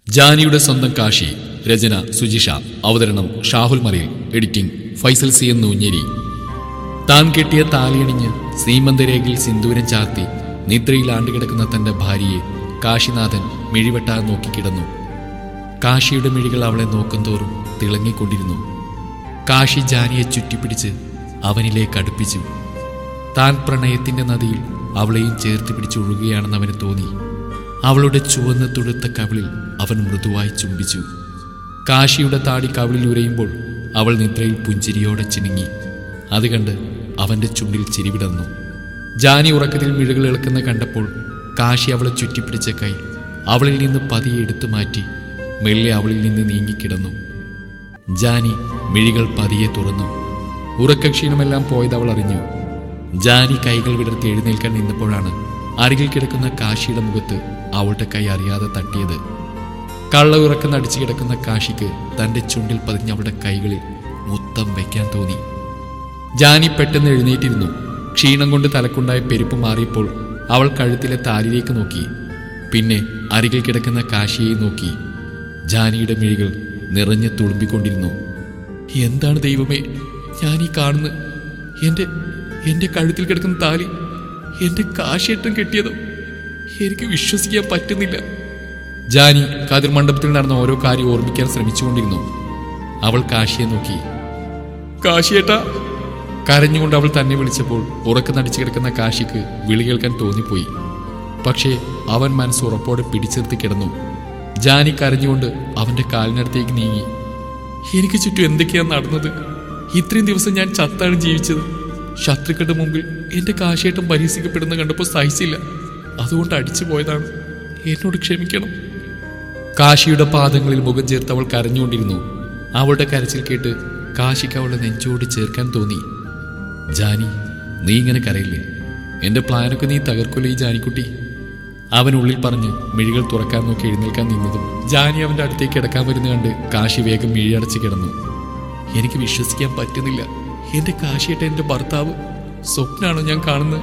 ജാനിയുടെ സ്വന്തം കാശി രചന സുജിഷ അവതരണം Shahul Malayil editing Faisal C N Noonjeri താൻ കെട്ടിയ താലിയണിഞ്ഞ് സീമന്തരേഖയിൽ സിന്ദൂരം ചാർത്തി നിദ്രയിൽ ആണ്ടുകിടക്കുന്ന തന്റെ ഭാര്യയെ കാശിനാഥൻ മിഴിവെട്ടാതെ നോക്കിക്കിടന്നു കാശിയുടെ മിഴികൾ അവളെ നോക്കുംതോറും തിളങ്ങിക്കൊണ്ടിരുന്നു കാശി ജാനിയെ ചുറ്റിപ്പിടിച്ച് അവനിലേക്ക് അടുപ്പിച്ചു താൻ പ്രണയത്തിന്റെ നദിയിൽ അവളെയും ചേർത്ത് പിടിച്ചൊഴുകുകയാണെന്ന് അവന് തോന്നി അവളുടെ ചുവന്ന തുടുത്ത കവിളിൽ അവൻ മൃദുവായി ചുംബിച്ചു കാശിയുടെ താടി കവിളിൽ ഉരയുമ്പോൾ അവൾ നിദ്രയിൽ പുഞ്ചിരിയോടെ ചിണുങ്ങി അത് കണ്ട് അവന്റെ ചുണ്ടിൽ ചിരിവിടന്നു ജാനി ഉറക്കത്തിൽ മിഴുകൾ ഇളക്കുന്ന കണ്ടപ്പോൾ കാശി അവളെ ചുറ്റിപ്പിടിച്ച കൈ അവളിൽ നിന്ന് പതിയെ എടുത്തു മാറ്റി മെല്ലെ അവളിൽ നിന്ന് നീങ്ങിക്കിടന്നു ജാനി മിഴികൾ പതിയെ തുറന്നു ഉറക്കക്ഷീണമെല്ലാം പോയത് അവൾ അറിഞ്ഞു ജാനി കൈകൾ വിടർത്തി എഴുന്നേൽക്കാൻ നിന്നപ്പോഴാണ് അരികിൽ കിടക്കുന്ന കാശിയുടെ മുഖത്ത് അവളുടെ കൈ അറിയാതെ തട്ടിയത് കള്ള ഉറക്കം നടിച്ചു കിടക്കുന്ന കാശിക്ക് തന്റെ ചുണ്ടിൽ പതിഞ്ഞ അവളുടെ കൈകളിൽ മുത്തം വയ്ക്കാൻ തോന്നി ജാനി പെട്ടെന്ന് എഴുന്നേറ്റിരുന്നു ക്ഷീണം കൊണ്ട് തലക്കുണ്ടായ പെരുപ്പ് മാറിയപ്പോൾ അവൾ കഴുത്തിലെ താലിലേക്ക് നോക്കി പിന്നെ അരികിൽ കിടക്കുന്ന കാശിയെ നോക്കി ജാനിയുടെ മിഴികൾ നിറഞ്ഞു തുളുമ്പിക്കൊണ്ടിരുന്നു എന്താണ് ദൈവമേ ഞാൻ ഈ കാണുന്ന എൻ്റെ എൻ്റെ കഴുത്തിൽ കിടക്കുന്ന താലി എൻ്റെ കാശിയേട്ടം കെട്ടിയതോ എനിക്ക് വിശ്വസിക്കാൻ പറ്റുന്നില്ല ജാനി കതിർ മണ്ഡപത്തിൽ നടന്ന ഓരോ കാര്യം ഓർമ്മിക്കാൻ ശ്രമിച്ചുകൊണ്ടിരുന്നു അവൾ കാശിയെ നോക്കി കാശിയേട്ടാ കരഞ്ഞുകൊണ്ട് അവൾ തന്നെ വിളിച്ചപ്പോൾ ഉറക്കം നടിച്ചു കിടക്കുന്ന കാശിക്ക് വിളി കേൾക്കാൻ തോന്നിപ്പോയി പക്ഷേ അവൻ മനസ്സ് ഉറപ്പോടെ പിടിച്ചിർത്തി കിടന്നു ജാനി കരഞ്ഞുകൊണ്ട് അവന്റെ കാലിനടുത്തേക്ക് നീങ്ങി എനിക്ക് ചുറ്റും എന്തൊക്കെയാണ് നടന്നത് ഇത്രയും ദിവസം ഞാൻ ചത്താണ് ജീവിച്ചത് ശത്രുക്കളുടെ മുമ്പിൽ എന്റെ കാശിയേട്ടം പരിഹസിക്കപ്പെടുന്ന കണ്ടപ്പോൾ സഹിച്ചില്ല അതുകൊണ്ട് അടിച്ചു പോയതാണ് എന്നോട് ക്ഷമിക്കണം കാശിയുടെ പാദങ്ങളിൽ മുഖം ചേർത്ത് അവൾ കരഞ്ഞുകൊണ്ടിരുന്നു അവളുടെ കരച്ചിൽ കേട്ട് കാശിക്ക് അവളെ നെഞ്ചോട് ചേർക്കാൻ തോന്നി ജാനി നീ ഇങ്ങനെ കരയില്ലേ എന്റെ പ്ലാനൊക്കെ നീ തകർക്കൊല്ലേ ഈ ജാനിക്കുട്ടി അവൻ ഉള്ളിൽ പറഞ്ഞ് മിഴികൾ തുറക്കാൻ നോക്കി എഴുന്നേൽക്കാൻ നിന്നതും ജാനി അവന്റെ അടുത്തേക്ക് കിടക്കാൻ വരുന്ന കണ്ട് കാശി വേഗം മിഴിയടച്ച് കിടന്നു എനിക്ക് വിശ്വസിക്കാൻ പറ്റുന്നില്ല എന്റെ കാശിയേട്ട എന്റെ ഭർത്താവ് സ്വപ്നാണോ ഞാൻ കാണുന്നത്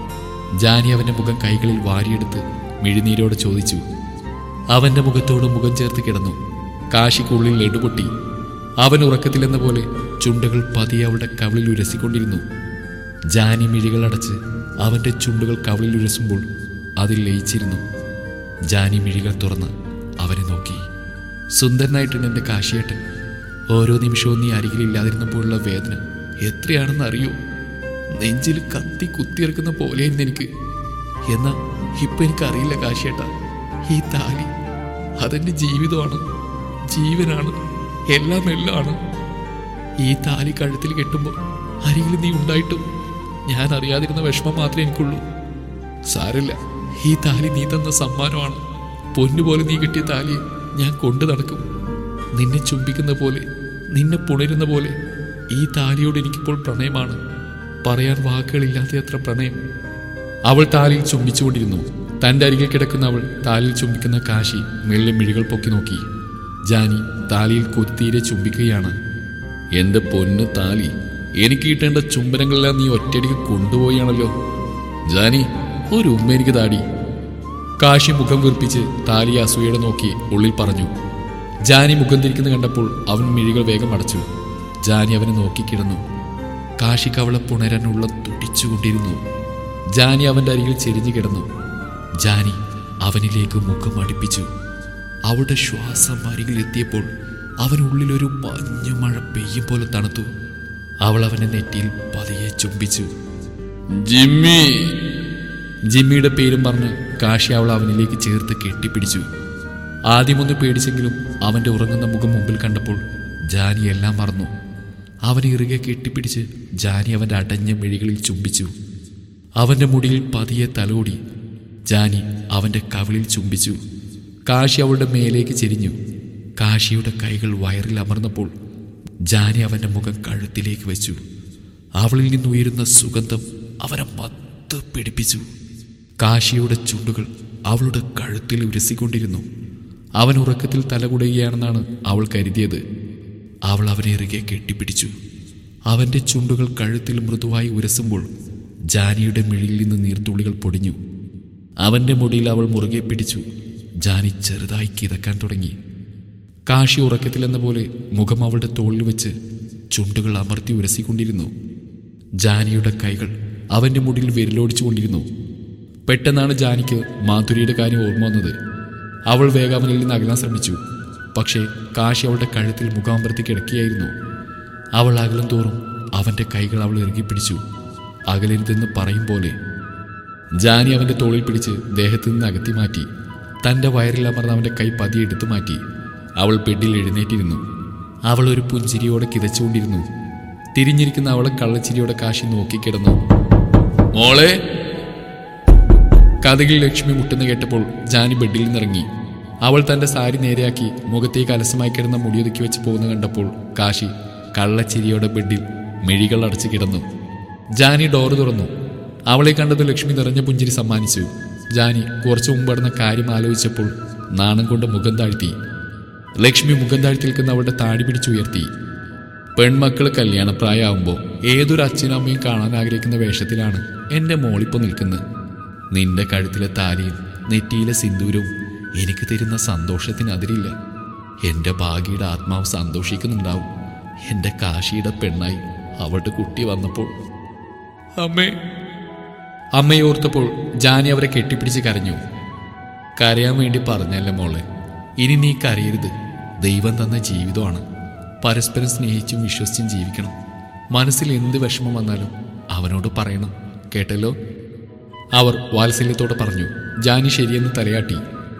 ജാനി അവന്റെ മുഖം കൈകളിൽ വാരിയെടുത്ത് മിഴിനീരോട് ചോദിച്ചു അവന്റെ മുഖത്തോട് മുഖം ചേർത്ത് കിടന്നു കാശിക്കുള്ളിൽ ലെടുപൊട്ടി അവൻ ഉറക്കത്തിലെന്ന പോലെ ചുണ്ടുകൾ പതിയെ അവളുടെ കവിളിൽ ഉരസിക്കൊണ്ടിരുന്നു ജാനി മിഴികൾ അടച്ച് അവന്റെ ചുണ്ടുകൾ കവിളിൽ ഉരസുമ്പോൾ അതിൽ ലയിച്ചിരുന്നു ജാനി മിഴികൾ തുറന്ന് അവനെ നോക്കി സുന്ദരനായിട്ടുണ്ട് എൻ്റെ കാശിയേട്ടൻ ഓരോ നിമിഷവും നീ അരികിലില്ലാതിരുന്നപ്പോഴുള്ള വേദന എത്രയാണെന്ന് അറിയൂ നെഞ്ചിൽ കത്തി കുത്തിയിറക്കുന്ന പോലെയായിരുന്നു എനിക്ക് എന്നാ ഇപ്പൊ എനിക്കറിയില്ല കാശിയേട്ട ഈ താലി അതെന്റെ ജീവിതമാണ് ജീവനാണ് എല്ലാം എല്ലാമാണ് ഈ താലി കഴുത്തിൽ കെട്ടുമ്പോൾ അരികിൽ നീ ഉണ്ടായിട്ടും ഞാൻ അറിയാതിരുന്ന വിഷമം മാത്രമേ എനിക്കുള്ളൂ സാരല്ല ഈ താലി നീ തന്ന സമ്മാനമാണ് പൊന്നുപോലെ നീ കിട്ടിയ താലിയെ ഞാൻ കൊണ്ടു നടക്കും നിന്നെ ചുംബിക്കുന്ന പോലെ നിന്നെ പുണരുന്ന പോലെ ഈ താലിയോട് എനിക്കിപ്പോൾ പ്രണയമാണ് പറയാൻ വാക്കുകളില്ലാത്ത അത്ര പ്രണയം അവൾ താലിയിൽ ചുംബിച്ചുകൊണ്ടിരുന്നു തന്റെ അരികിൽ കിടക്കുന്ന അവൾ താലിയിൽ ചുംബിക്കുന്ന കാശി മെല്ലെ മിഴികൾ പൊക്കി നോക്കി ജാനി താലിയിൽ കൊത്തിയിരെ ചുംബിക്കുകയാണ് എന്റെ പൊന്ന് താലി എനിക്ക് കിട്ടേണ്ട ചുംബനങ്ങളെല്ലാം നീ ഒറ്റയടിക്ക് കൊണ്ടുപോയാണല്ലോ ജാനി ഒരു ഉമ്മ എനിക്ക് താടി കാശി മുഖം വീർപ്പിച്ച് താലി അസൂയയുടെ നോക്കി ഉള്ളിൽ പറഞ്ഞു ജാനി മുഖം തിരിക്കുന്ന കണ്ടപ്പോൾ അവൻ മിഴികൾ വേഗം അടച്ചു ജാനി അവനെ നോക്കിക്കിടന്നു കാശിക്ക് അവളെ പുണരാനുള്ള തുടിച്ചുകൊണ്ടിരുന്നു ജാനി അവന്റെ അരികിൽ ചെരിഞ്ഞു കിടന്നു ജാനി അവനിലേക്ക് മുഖം അടുപ്പിച്ചു അവളുടെ ശ്വാസം അരികിൽ എത്തിയപ്പോൾ അവനുള്ളിൽ ഒരു മഞ്ഞ മഴ പെയ്യും പോലെ തണുത്തു അവൾ അവന്റെ നെറ്റിയിൽ പതിയെ ചുംബിച്ചു ജിമ്മി ജിമ്മിയുടെ പേരും പറഞ്ഞ് കാശി അവൾ അവനിലേക്ക് ചേർത്ത് കെട്ടിപ്പിടിച്ചു ആദ്യമൊന്ന് പേടിച്ചെങ്കിലും അവന്റെ ഉറങ്ങുന്ന മുഖം മുമ്പിൽ കണ്ടപ്പോൾ ജാനി എല്ലാം മറന്നു അവനെ ഇറുകെ കെട്ടിപ്പിടിച്ച് ജാനി അവന്റെ അടഞ്ഞ മിഴികളിൽ ചുംബിച്ചു അവന്റെ മുടിയിൽ പതിയെ തലോടി ജാനി അവന്റെ കവിളിൽ ചുംബിച്ചു കാശി അവളുടെ മേലേക്ക് ചെരിഞ്ഞു കാശിയുടെ കൈകൾ വയറിൽ അമർന്നപ്പോൾ ജാനി അവന്റെ മുഖം കഴുത്തിലേക്ക് വെച്ചു അവളിൽ നിന്ന് ഉയരുന്ന സുഗന്ധം അവനെ മത്ത് പിടിപ്പിച്ചു കാശിയുടെ ചുണ്ടുകൾ അവളുടെ കഴുത്തിൽ ഉരസിക്കൊണ്ടിരുന്നു അവൻ ഉറക്കത്തിൽ തലകുടയുകയാണെന്നാണ് അവൾ കരുതിയത് അവൾ അവനെ ഇറുകെ കെട്ടിപ്പിടിച്ചു അവന്റെ ചുണ്ടുകൾ കഴുത്തിൽ മൃദുവായി ഉരസുമ്പോൾ ജാനിയുടെ മിഴിയിൽ നിന്ന് നീർത്തുള്ളികൾ പൊടിഞ്ഞു അവന്റെ മുടിയിൽ അവൾ മുറുകെ പിടിച്ചു ജാനി ചെറുതായി കിതക്കാൻ തുടങ്ങി കാശി ഉറക്കത്തിലെന്ന പോലെ മുഖം അവളുടെ തോളിൽ വെച്ച് ചുണ്ടുകൾ അമർത്തി ഉരസിക്കൊണ്ടിരുന്നു ജാനിയുടെ കൈകൾ അവന്റെ മുടിയിൽ വിരലോടിച്ചുകൊണ്ടിരുന്നു പെട്ടെന്നാണ് ജാനിക്ക് മാധുരിയുടെ കാര്യം ഓർമ്മ വന്നത് അവൾ വേഗം അവനിൽ നിന്ന് അകലാൻ ശ്രമിച്ചു പക്ഷേ കാശി അവളുടെ കഴുത്തിൽ മുഖാമ്പരത്തി കിടക്കുകയായിരുന്നു അവൾ അകലും തോറും അവന്റെ കൈകൾ അവൾ ഇറുകിപ്പിടിച്ചു അകലരുതെന്ന് പറയും പോലെ ജാനി അവന്റെ തോളിൽ പിടിച്ച് ദേഹത്തു നിന്ന് അകത്തി മാറ്റി തന്റെ വയറിൽ അമർന്ന് അവന്റെ കൈ പതിയെ എടുത്തു മാറ്റി അവൾ ബെഡിൽ എഴുന്നേറ്റിരുന്നു അവൾ ഒരു പുഞ്ചിരിയോടെ കിതച്ചുകൊണ്ടിരുന്നു തിരിഞ്ഞിരിക്കുന്ന അവളെ കള്ളച്ചിരിയോടെ കാശി നോക്കിക്കിടന്നു മോളെ കഥകിൽ ലക്ഷ്മി മുട്ടുന്ന കേട്ടപ്പോൾ ജാനി ബെഡിൽ നിന്നിറങ്ങി അവൾ തന്റെ സാരി നേരെയാക്കി മുഖത്തേക്ക് അലസമായി കിടന്ന മുടിയൊതുക്കി വെച്ച് പോകുന്ന കണ്ടപ്പോൾ കാശി കള്ളച്ചിരിയോടെ ബെഡിൽ മിഴികൾ അടച്ചു കിടന്നു ജാനി ഡോറ് തുറന്നു അവളെ കണ്ടത് ലക്ഷ്മി നിറഞ്ഞ പുഞ്ചിരി സമ്മാനിച്ചു ജാനി കുറച്ചു മുമ്പ് നടന്ന കാര്യം ആലോചിച്ചപ്പോൾ നാണം കൊണ്ട് മുഖം താഴ്ത്തി ലക്ഷ്മി മുഖം താഴ്ത്തി നിൽക്കുന്ന അവളുടെ താടി പിടിച്ചുയർത്തി പെൺമക്കൾ കല്യാണപ്രായമാകുമ്പോൾ ഏതൊരു അച്ഛനും അമ്മയും കാണാൻ ആഗ്രഹിക്കുന്ന വേഷത്തിലാണ് എൻ്റെ മോളിപ്പോൾ നിൽക്കുന്നത് നിന്റെ കഴുത്തിലെ താലിയും നെറ്റിയിലെ സിന്ദൂരവും എനിക്ക് തരുന്ന സന്തോഷത്തിന് അതിരില്ല എൻ്റെ ഭാഗ്യയുടെ ആത്മാവ് സന്തോഷിക്കുന്നുണ്ടാവും എൻ്റെ കാശിയുടെ പെണ്ണായി അവളുടെ കുട്ടി വന്നപ്പോൾ അമ്മേ അമ്മയെ ഓർത്തപ്പോൾ ജാനി അവരെ കെട്ടിപ്പിടിച്ച് കരഞ്ഞു കരയാൻ വേണ്ടി പറഞ്ഞല്ലേ മോളെ ഇനി നീ കരയരുത് ദൈവം തന്ന ജീവിതമാണ് പരസ്പരം സ്നേഹിച്ചും വിശ്വസിച്ചും ജീവിക്കണം മനസ്സിൽ എന്ത് വിഷമം വന്നാലും അവനോട് പറയണം കേട്ടല്ലോ അവർ വാത്സല്യത്തോടെ പറഞ്ഞു ജാനി ശരിയെന്ന് തലയാട്ടി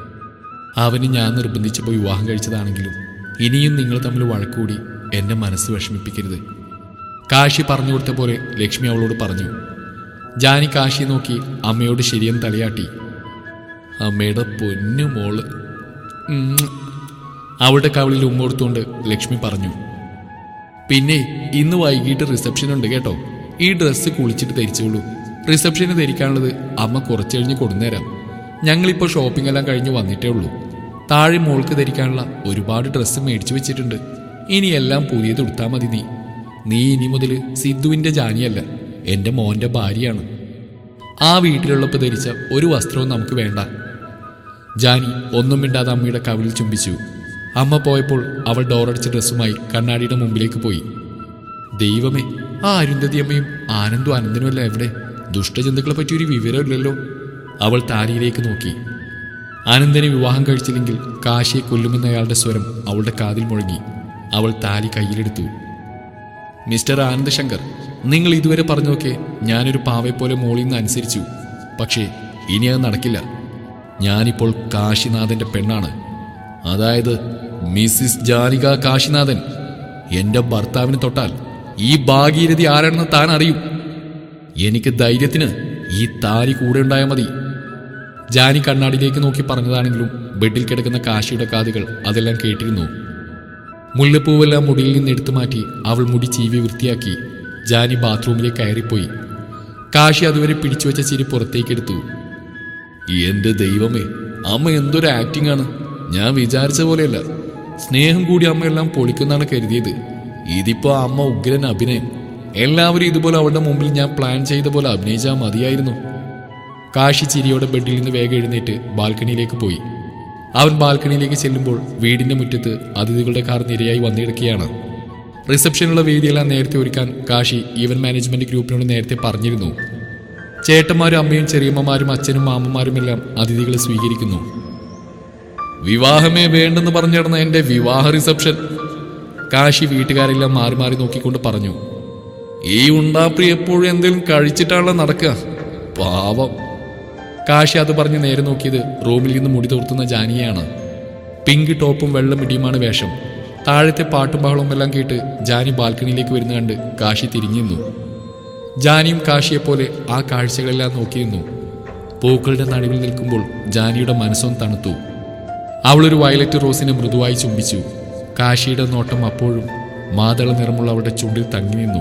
അവന് ഞാൻ നിർബന്ധിച്ചപ്പോൾ വിവാഹം കഴിച്ചതാണെങ്കിലും ഇനിയും നിങ്ങൾ തമ്മിൽ വഴക്കൂടി എന്റെ മനസ്സ് വിഷമിപ്പിക്കരുത് കാശി പറഞ്ഞു കൊടുത്ത പോലെ ലക്ഷ്മി അവളോട് പറഞ്ഞു ജാനി കാശി നോക്കി അമ്മയോട് ശരിയെന്ന് തലയാട്ടി അമ്മയുടെ പൊന്നു മോള് ഉം. അവളുടെ കവളിൽ ഉമ്മോടുത്തുകൊണ്ട് ലക്ഷ്മി പറഞ്ഞു പിന്നെ ഇന്ന് വൈകിട്ട് റിസപ്ഷൻ ഉണ്ട് കേട്ടോ ഈ ഡ്രസ്സ് കുളിച്ചിട്ട് ധരിച്ചോളൂ റിസപ്ഷന് ധരിക്കാനുള്ളത് അമ്മ കുറച്ച് കഴിഞ്ഞ് കൊടുന്നേരാം ഞങ്ങളിപ്പോൾ ഷോപ്പിംഗ് എല്ലാം കഴിഞ്ഞ് വന്നിട്ടേ ഉള്ളൂ താഴെ മോൾക്ക് ധരിക്കാനുള്ള ഒരുപാട് ഡ്രസ്സ് മേടിച്ചു വെച്ചിട്ടുണ്ട് ഇനി എല്ലാം പുതിയത് ഉടുത്താൽ മതി നീ നീ ഇനി മുതൽ സിദ്ധുവിന്റെ ജാനിയല്ല എന്റെ മോന്റെ ഭാര്യയാണ് ആ വീട്ടിലുള്ളപ്പോൾ ധരിച്ച ഒരു വസ്ത്രവും നമുക്ക് വേണ്ട ജാനി ഒന്നും മിണ്ടാതെ അമ്മയുടെ കവിളിൽ ചുംബിച്ചു അമ്മ പോയപ്പോൾ അവൾ ഡോറടിച്ച ഡ്രസ്സുമായി കണ്ണാടിയുടെ മുമ്പിലേക്ക് പോയി ദൈവമേ ആ അരുന്ധതി അമ്മയും ആനന്ദും അനന്തനുമല്ല എവിടെ ദുഷ്ടജന്തുക്കളെ പറ്റി ഒരു വിവരമില്ലല്ലോ അവൾ താലിയിലേക്ക് നോക്കി ആനന്ദനെ വിവാഹം കഴിച്ചില്ലെങ്കിൽ കാശിയെ കൊല്ലുമെന്നയാളുടെ സ്വരം അവളുടെ കാതിൽ മുഴങ്ങി അവൾ താലി കയ്യിലെടുത്തു മിസ്റ്റർ ആനന്ദ് ശങ്കർ നിങ്ങൾ ഇതുവരെ പറഞ്ഞൊക്കെ ഞാനൊരു പാവയെപ്പോലെ മോളിൽ നിന്ന് അനുസരിച്ചു പക്ഷേ ഇനി അത് നടക്കില്ല ഞാനിപ്പോൾ കാശിനാഥന്റെ പെണ്ണാണ് അതായത് മിസ്സിസ് ജാനിക കാശിനാഥൻ എന്റെ ഭർത്താവിന് തൊട്ടാൽ ഈ ഭാഗീരഥി ആരാണെന്ന് താൻ അറിയും എനിക്ക് ധൈര്യത്തിന് ഈ താരി കൂടെ ഉണ്ടായാൽ മതി ജാനി കണ്ണാടിയിലേക്ക് നോക്കി പറഞ്ഞതാണെങ്കിലും ബെഡിൽ കിടക്കുന്ന കാശിയുടെ കാതുകൾ അതെല്ലാം കേട്ടിരുന്നു മുല്ലപ്പൂവെല്ലാം മുടിയിൽ നിന്ന് എടുത്തു മാറ്റി അവൾ മുടി ചീവി വൃത്തിയാക്കി ജാനി ബാത്റൂമിലേക്ക് കയറിപ്പോയി കാശി അതുവരെ പിടിച്ചുവെച്ച ചിരി പുറത്തേക്കെടുത്തു എന്റെ ദൈവമേ അമ്മ എന്തൊരു ആക്ടിംഗ് ആണ് ഞാൻ വിചാരിച്ച പോലെയല്ല സ്നേഹം കൂടി അമ്മയെല്ലാം പൊളിക്കുന്നാണ് കരുതിയത് ഇതിപ്പോ അമ്മ ഉഗ്രൻ അഭിനയം എല്ലാവരും ഇതുപോലെ അവളുടെ മുമ്പിൽ ഞാൻ പ്ലാൻ ചെയ്ത പോലെ അഭിനയിച്ചാൽ മതിയായിരുന്നു കാശി ചിരിയോടെ ബെഡിൽ നിന്ന് വേഗം എഴുന്നേറ്റ് ബാൽക്കണിയിലേക്ക് പോയി അവൻ ബാൽക്കണിയിലേക്ക് ചെല്ലുമ്പോൾ വീടിന്റെ മുറ്റത്ത് അതിഥികളുടെ കാർ നിരയായി വന്നിടക്കുകയാണ് റിസപ്ഷനുള്ള വേദിയെല്ലാം നേരത്തെ ഒരുക്കാൻ കാശി ഈവൻ മാനേജ്മെന്റ് ഗ്രൂപ്പിനോട് നേരത്തെ പറഞ്ഞിരുന്നു ചേട്ടന്മാരും അമ്മയും ചെറിയമ്മമാരും അച്ഛനും മാമന്മാരും എല്ലാം അതിഥികളെ സ്വീകരിക്കുന്നു വിവാഹമേ വേണ്ടെന്ന് പറഞ്ഞു നടന്ന എന്റെ വിവാഹ റിസപ്ഷൻ കാശി വീട്ടുകാരെല്ലാം മാറി മാറി നോക്കിക്കൊണ്ട് പറഞ്ഞു ഈ ഉണ്ടാപ്രി എപ്പോഴും എന്തെങ്കിലും കഴിച്ചിട്ടാണല്ലോ നടക്കുക പാവം കാശി അത് പറഞ്ഞ് നേരെ നോക്കിയത് റൂമിൽ നിന്ന് മുടി തോർത്തുന്ന ജാനിയാണ് പിങ്ക് ടോപ്പും വെള്ളം മിടിയുമാണ് വേഷം താഴത്തെ പാട്ടും ബഹളവും എല്ലാം കേട്ട് ജാനി ബാൽക്കണിയിലേക്ക് വരുന്ന കണ്ട് കാശി തിരിഞ്ഞു നിന്നു ജാനിയും കാശിയെപ്പോലെ ആ കാഴ്ചകളെല്ലാം നോക്കിയിരുന്നു പൂക്കളുടെ നടുവിൽ നിൽക്കുമ്പോൾ ജാനിയുടെ മനസ്സും തണുത്തു അവളൊരു വയലറ്റ് റോസിനെ മൃദുവായി ചുംബിച്ചു കാശിയുടെ നോട്ടം അപ്പോഴും മാതള നിറമുള്ള അവളുടെ ചുണ്ടിൽ തങ്ങി നിന്നു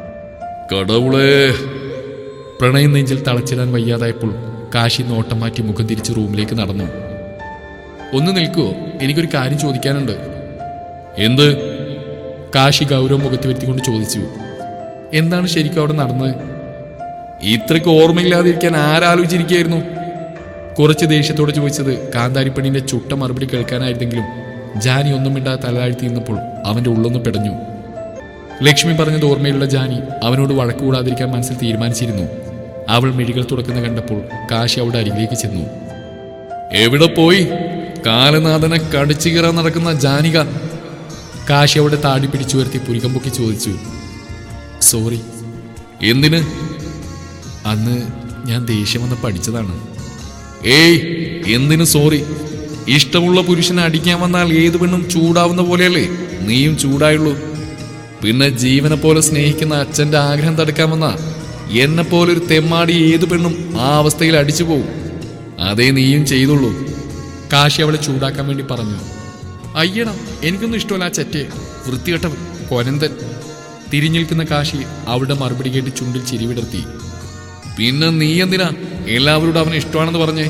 കടവുളേ പ്രണയം നെഞ്ചിൽ തളച്ചിടാൻ വയ്യാതായപ്പോൾ കാശി നോട്ടം മാറ്റി മുഖം തിരിച്ച് റൂമിലേക്ക് നടന്നു ഒന്ന് നിൽക്കുവോ എനിക്കൊരു കാര്യം ചോദിക്കാനുണ്ട് എന്ത് കാശി ഗൗരവം മുഖത്ത് വരുത്തിക്കൊണ്ട് ചോദിച്ചു എന്താണ് ശരിക്കും അവിടെ നടന്നത് ഇത്രയ്ക്ക് ഓർമ്മയില്ലാതിരിക്കാൻ ആരാലോചിച്ചിരിക്കുകയായിരുന്നു കുറച്ച് ദേഷ്യത്തോടെ ചോദിച്ചത് കാന്താരിപ്പണിന്റെ ചുട്ട മറുപടി കേൾക്കാനായിരുന്നെങ്കിലും ജാനി ഒന്നും മിണ്ടാതെ തലതാഴ്ത്തി നിന്നപ്പോൾ അവന്റെ ഉള്ളൊന്ന് പിടഞ്ഞു ലക്ഷ്മി പറഞ്ഞത് ഓർമ്മയിലുള്ള ജാനി അവനോട് വഴക്ക് കൂടാതിരിക്കാൻ മനസ്സിൽ തീരുമാനിച്ചിരുന്നു അവൾ മിഴികൾ തുറക്കുന്ന കണ്ടപ്പോൾ കാശി അവിടെ അരികിലേക്ക് ചെന്നു എവിടെ പോയി കാലനാഥനെ കടിച്ചു കയറാൻ നടക്കുന്ന ജാനിക കാശി അവിടെ താടി പിടിച്ചുയർത്തി പുരികം പൊക്കി ചോദിച്ചു സോറി എന്തിന് അന്ന് ഞാൻ ദേഷ്യം വന്ന് പഠിച്ചതാണ് ഏയ് എന്തിനു സോറി ഇഷ്ടമുള്ള പുരുഷനെ അടിക്കാൻ വന്നാൽ ഏത് പെണ്ണും ചൂടാവുന്ന പോലെയല്ലേ നീയും ചൂടായുള്ളൂ പിന്നെ ജീവനെ പോലെ സ്നേഹിക്കുന്ന അച്ഛന്റെ ആഗ്രഹം തടുക്കാൻ വന്ന എന്നെ പോലെ ഒരു തെമ്മാടി ഏത് പെണ്ണും ആ അവസ്ഥയിൽ അടിച്ചു പോവും അതേ നീയും ചെയ്തുള്ളൂ കാശി അവളെ ചൂടാക്കാൻ വേണ്ടി പറഞ്ഞു അയ്യടാ എനിക്കൊന്നും ഇഷ്ടമല്ല ആ ചെറ്റെ വൃത്തികെട്ടവൻ കൊനന്തൻ തിരിഞ്ഞിൽക്കുന്ന കാശി അവളുടെ മറുപടി കേട്ട് ചുണ്ടിൽ ചിരിവിടർത്തി പിന്നെ നീ എന്തിനാ എല്ലാവരോടും അവനെ ഇഷ്ടമാണെന്ന് പറഞ്ഞേ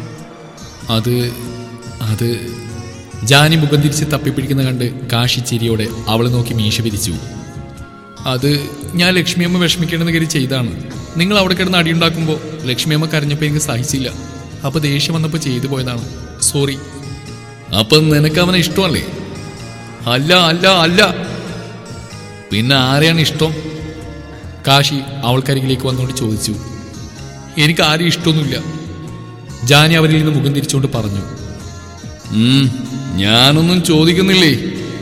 അത് അത് ജാനി മുഖം തിരിച്ച് തപ്പിപ്പിടിക്കുന്ന കണ്ട് കാശി ചിരിയോടെ അവളെ നോക്കി മീശ പിരിച്ചു അത് ഞാൻ ലക്ഷ്മിയമ്മ വിഷമിക്കണമെന്ന് കരുതി ചെയ്താണ് നിങ്ങൾ അവിടെ കിടന്ന് അടിയുണ്ടാക്കുമ്പോൾ ലക്ഷ്മിയമ്മ കരഞ്ഞപ്പോൾ എനിക്ക് സഹിച്ചില്ല അപ്പൊ ദേഷ്യം വന്നപ്പോൾ ചെയ്തു പോയതാണ് സോറി അപ്പൊ നിനക്ക് അവനെ ഇഷ്ടമല്ലേ അല്ല അല്ല അല്ല പിന്നെ ആരെയാണ് ഇഷ്ടം കാശി അവൾക്കരികിലേക്ക് വന്നുകൊണ്ട് ചോദിച്ചു എനിക്ക് ആരും ഇഷ്ടമൊന്നുമില്ല ജാനി അവരിൽ നിന്ന് മുഖം തിരിച്ചുകൊണ്ട് പറഞ്ഞു "ഉം, ഞാനൊന്നും ചോദിക്കുന്നില്ലേ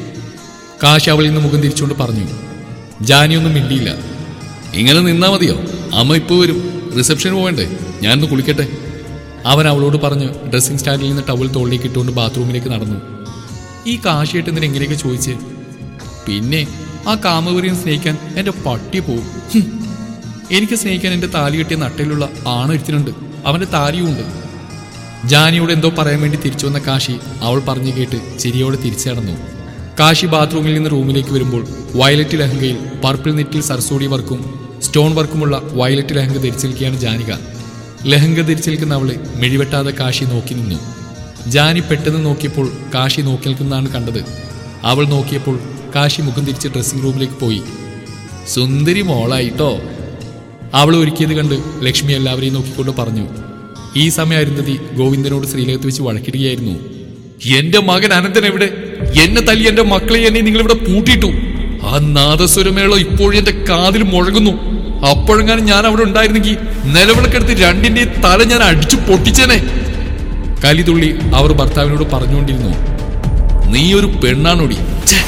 കാശി അവളിൽ നിന്ന് മുഖം തിരിച്ചുകൊണ്ട് പറഞ്ഞു ജാനിയൊന്നും മിണ്ടിയില്ല ഇങ്ങനെ നിന്നാ മതിയോ അമ്മ ഇപ്പൊ വരും റിസപ്ഷന് പോകണ്ടേ ഞാനൊന്ന് കുളിക്കട്ടെ അവൻ അവളോട് പറഞ്ഞ് ഡ്രസ്സിംഗ് സ്റ്റാൻഡിൽ നിന്ന് ടവൽ തോളിലേക്ക് ഇട്ടുകൊണ്ട് ബാത്റൂമിലേക്ക് നടന്നു ഈ കാശിയേട്ട് എന്തിനാ എങ്ങനെയൊക്കെ ചോദിച്ച് പിന്നെ ആ കാമവരിയും സ്നേഹിക്കാൻ എന്റെ പട്ടി പോവും ഹും. എനിക്ക് സ്നേഹിക്കാൻ എന്റെ താലി കെട്ടിയ നട്ടയിലുള്ള ആണൊരുത്തിനുണ്ട് അവന്റെ താലിയുമുണ്ട് ജാനിയോട് എന്തോ പറയാൻ വേണ്ടി തിരിച്ചു വന്ന കാശി അവൾ പറഞ്ഞു കേട്ട് ചിരിയോടെ തിരിച്ചു നടന്നു കാശി ബാത്റൂമിൽ നിന്ന് റൂമിലേക്ക് വരുമ്പോൾ വയലറ്റ് ലഹങ്കയിൽ പർപ്പിൾ നെറ്റിൽ സർസോടി വർക്കും സ്റ്റോൺ വർക്കുമുള്ള വയലറ്റ് ലഹങ്ക ധരിച്ചു നിൽക്കുകയാണ് ജാനിക ലഹങ്ക ധരിച്ചു നിൽക്കുന്ന അവളെ മിഴിവെട്ടാതെ കാശി നോക്കി നിന്നു ജാനി പെട്ടെന്ന് നോക്കിയപ്പോൾ കാശി നോക്കി നിൽക്കുന്നതാണ് കണ്ടത് അവൾ നോക്കിയപ്പോൾ കാശി മുഖം തിരിച്ച് ഡ്രസ്സിംഗ് റൂമിലേക്ക് പോയി സുന്ദരി മോളായിട്ടോ അവൾ ഒരുക്കിയത് കണ്ട് ലക്ഷ്മി എല്ലാവരെയും നോക്കിക്കൊണ്ട് പറഞ്ഞു ഈ സമയം അരുന്ധതി ഗോവിന്ദനോട് ശ്രീലകത്ത് വെച്ച് വഴക്കിടുകയായിരുന്നു എന്റെ മകൻ അനന്തൻ എവിടെ എന്നെ തല്ലി എന്റെ മക്കളെ എന്നെ നിങ്ങൾ ഇവിടെ പൂട്ടിയിട്ടു ആ നാദസ്വരമേള ഇപ്പോഴും എന്റെ കാതിൽ മുഴങ്ങുന്നു അപ്പോഴെങ്ങാനും ഞാൻ അവിടെ ഉണ്ടായിരുന്നെങ്കിൽ നിലവിളക്കെടുത്ത് രണ്ടിന്റെ തല ഞാൻ അടിച്ചു പൊട്ടിച്ചേനെ കലിതുള്ളി അവർ ഭർത്താവിനോട് പറഞ്ഞുകൊണ്ടിരുന്നു നീ ഒരു പെണ്ണാണോടി ഛേ,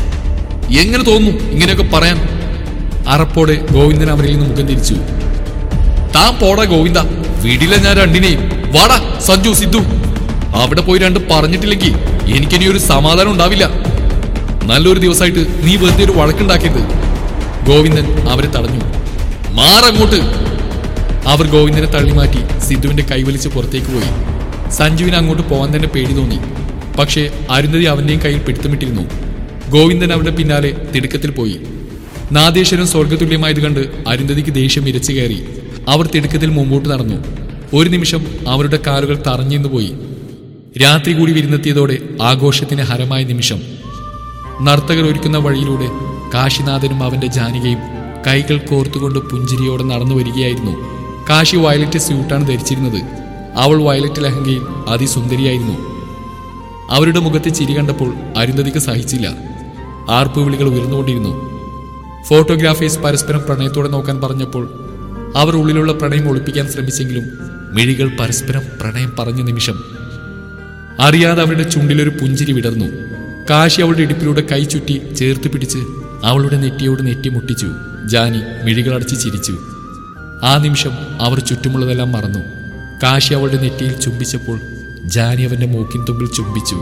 എങ്ങനെ തോന്നുന്നു ഇങ്ങനെയൊക്കെ പറയാൻ അറപ്പോടെ ഗോവിന്ദൻ അവരിൽ നിന്ന് മുഖം തിരിച്ചു താൻ പോടാ ഗോവിന്ദ വീടില്ല ഞാൻ രണ്ടിനെയും വാടാ സഞ്ജു സിദ്ധു അവിടെ പോയി രണ്ട് പറഞ്ഞിട്ടില്ലെങ്കിൽ എനിക്കിനി ഒരു സമാധാനം ഉണ്ടാവില്ല നല്ലൊരു ദിവസമായിട്ട് നീ വെറുതെ ഒരു വഴക്കുണ്ടാക്കിയത് ഗോവിന്ദൻ അവരെ തടഞ്ഞു മാറങ്ങോട്ട് അവർ ഗോവിന്ദനെ തള്ളി മാറ്റി സിദ്ധുവിന്റെ കൈവലിച്ച് പുറത്തേക്ക് പോയി സഞ്ജുവിന് അങ്ങോട്ട് പോകാൻ തന്നെ പേടി തോന്നി പക്ഷേ അരുന്ധതി അവന്റെയും കയ്യിൽ പിടുത്തമിട്ടിരുന്നു ഗോവിന്ദൻ അവരുടെ പിന്നാലെ തിടുക്കത്തിൽ പോയി നാദേശ്വരം സ്വർഗതുല്യമായത് കണ്ട് അരുന്ധതിക്ക് ദേഷ്യം ഇരച്ചു കയറി അവർ തിടുക്കത്തിൽ മുമ്പോട്ട് നടന്നു ഒരു നിമിഷം അവരുടെ കാലുകൾ തറഞ്ഞെന്നു പോയി രാത്രി കൂടി വിരുന്നെത്തിയതോടെ ആഘോഷത്തിന് ഹരമായ നിമിഷം നർത്തകർ ഒരുക്കുന്ന വഴിയിലൂടെ കാശിനാഥനും അവന്റെ ജാനികയും കൈകൾ കോർത്തുകൊണ്ട് പുഞ്ചിരിയോടെ നടന്നു വരികയായിരുന്നു കാശി വയലറ്റ് സ്യൂട്ടാണ് ധരിച്ചിരുന്നത് അവൾ വയലറ്റ് ലഹങ്കയിൽ അതിസുന്ദരിയായിരുന്നു അവരുടെ മുഖത്ത് ചിരി കണ്ടപ്പോൾ അരുന്ധതിക്ക് സഹിച്ചില്ല ആർപ്പുവിളികൾ ഉയർന്നുകൊണ്ടിരുന്നു ഫോട്ടോഗ്രാഫേഴ്സ് പരസ്പരം പ്രണയത്തോടെ നോക്കാൻ പറഞ്ഞപ്പോൾ അവർ ഉള്ളിലുള്ള പ്രണയം ഒളിപ്പിക്കാൻ ശ്രമിച്ചെങ്കിലും മിഴികൾ പരസ്പരം പ്രണയം പറഞ്ഞ നിമിഷം അറിയാതെ അവരുടെ ചുണ്ടിലൊരു പുഞ്ചിരി വിടർന്നു കാശി അവളുടെ ഇടുപ്പിലൂടെ കൈ ചുറ്റി ചേർത്ത് പിടിച്ച് അവളുടെ നെറ്റിയോട് നെറ്റി മുട്ടിച്ചു ജാനി മിഴികളടച്ച് ചിരിച്ചു ആ നിമിഷം അവർ ചുറ്റുമുള്ളതെല്ലാം മറന്നു കാശി അവളുടെ നെറ്റിയിൽ ചുംബിച്ചപ്പോൾ ജാനി അവന്റെ മൂക്കിൻ തുമ്പിൽ ചുംബിച്ചു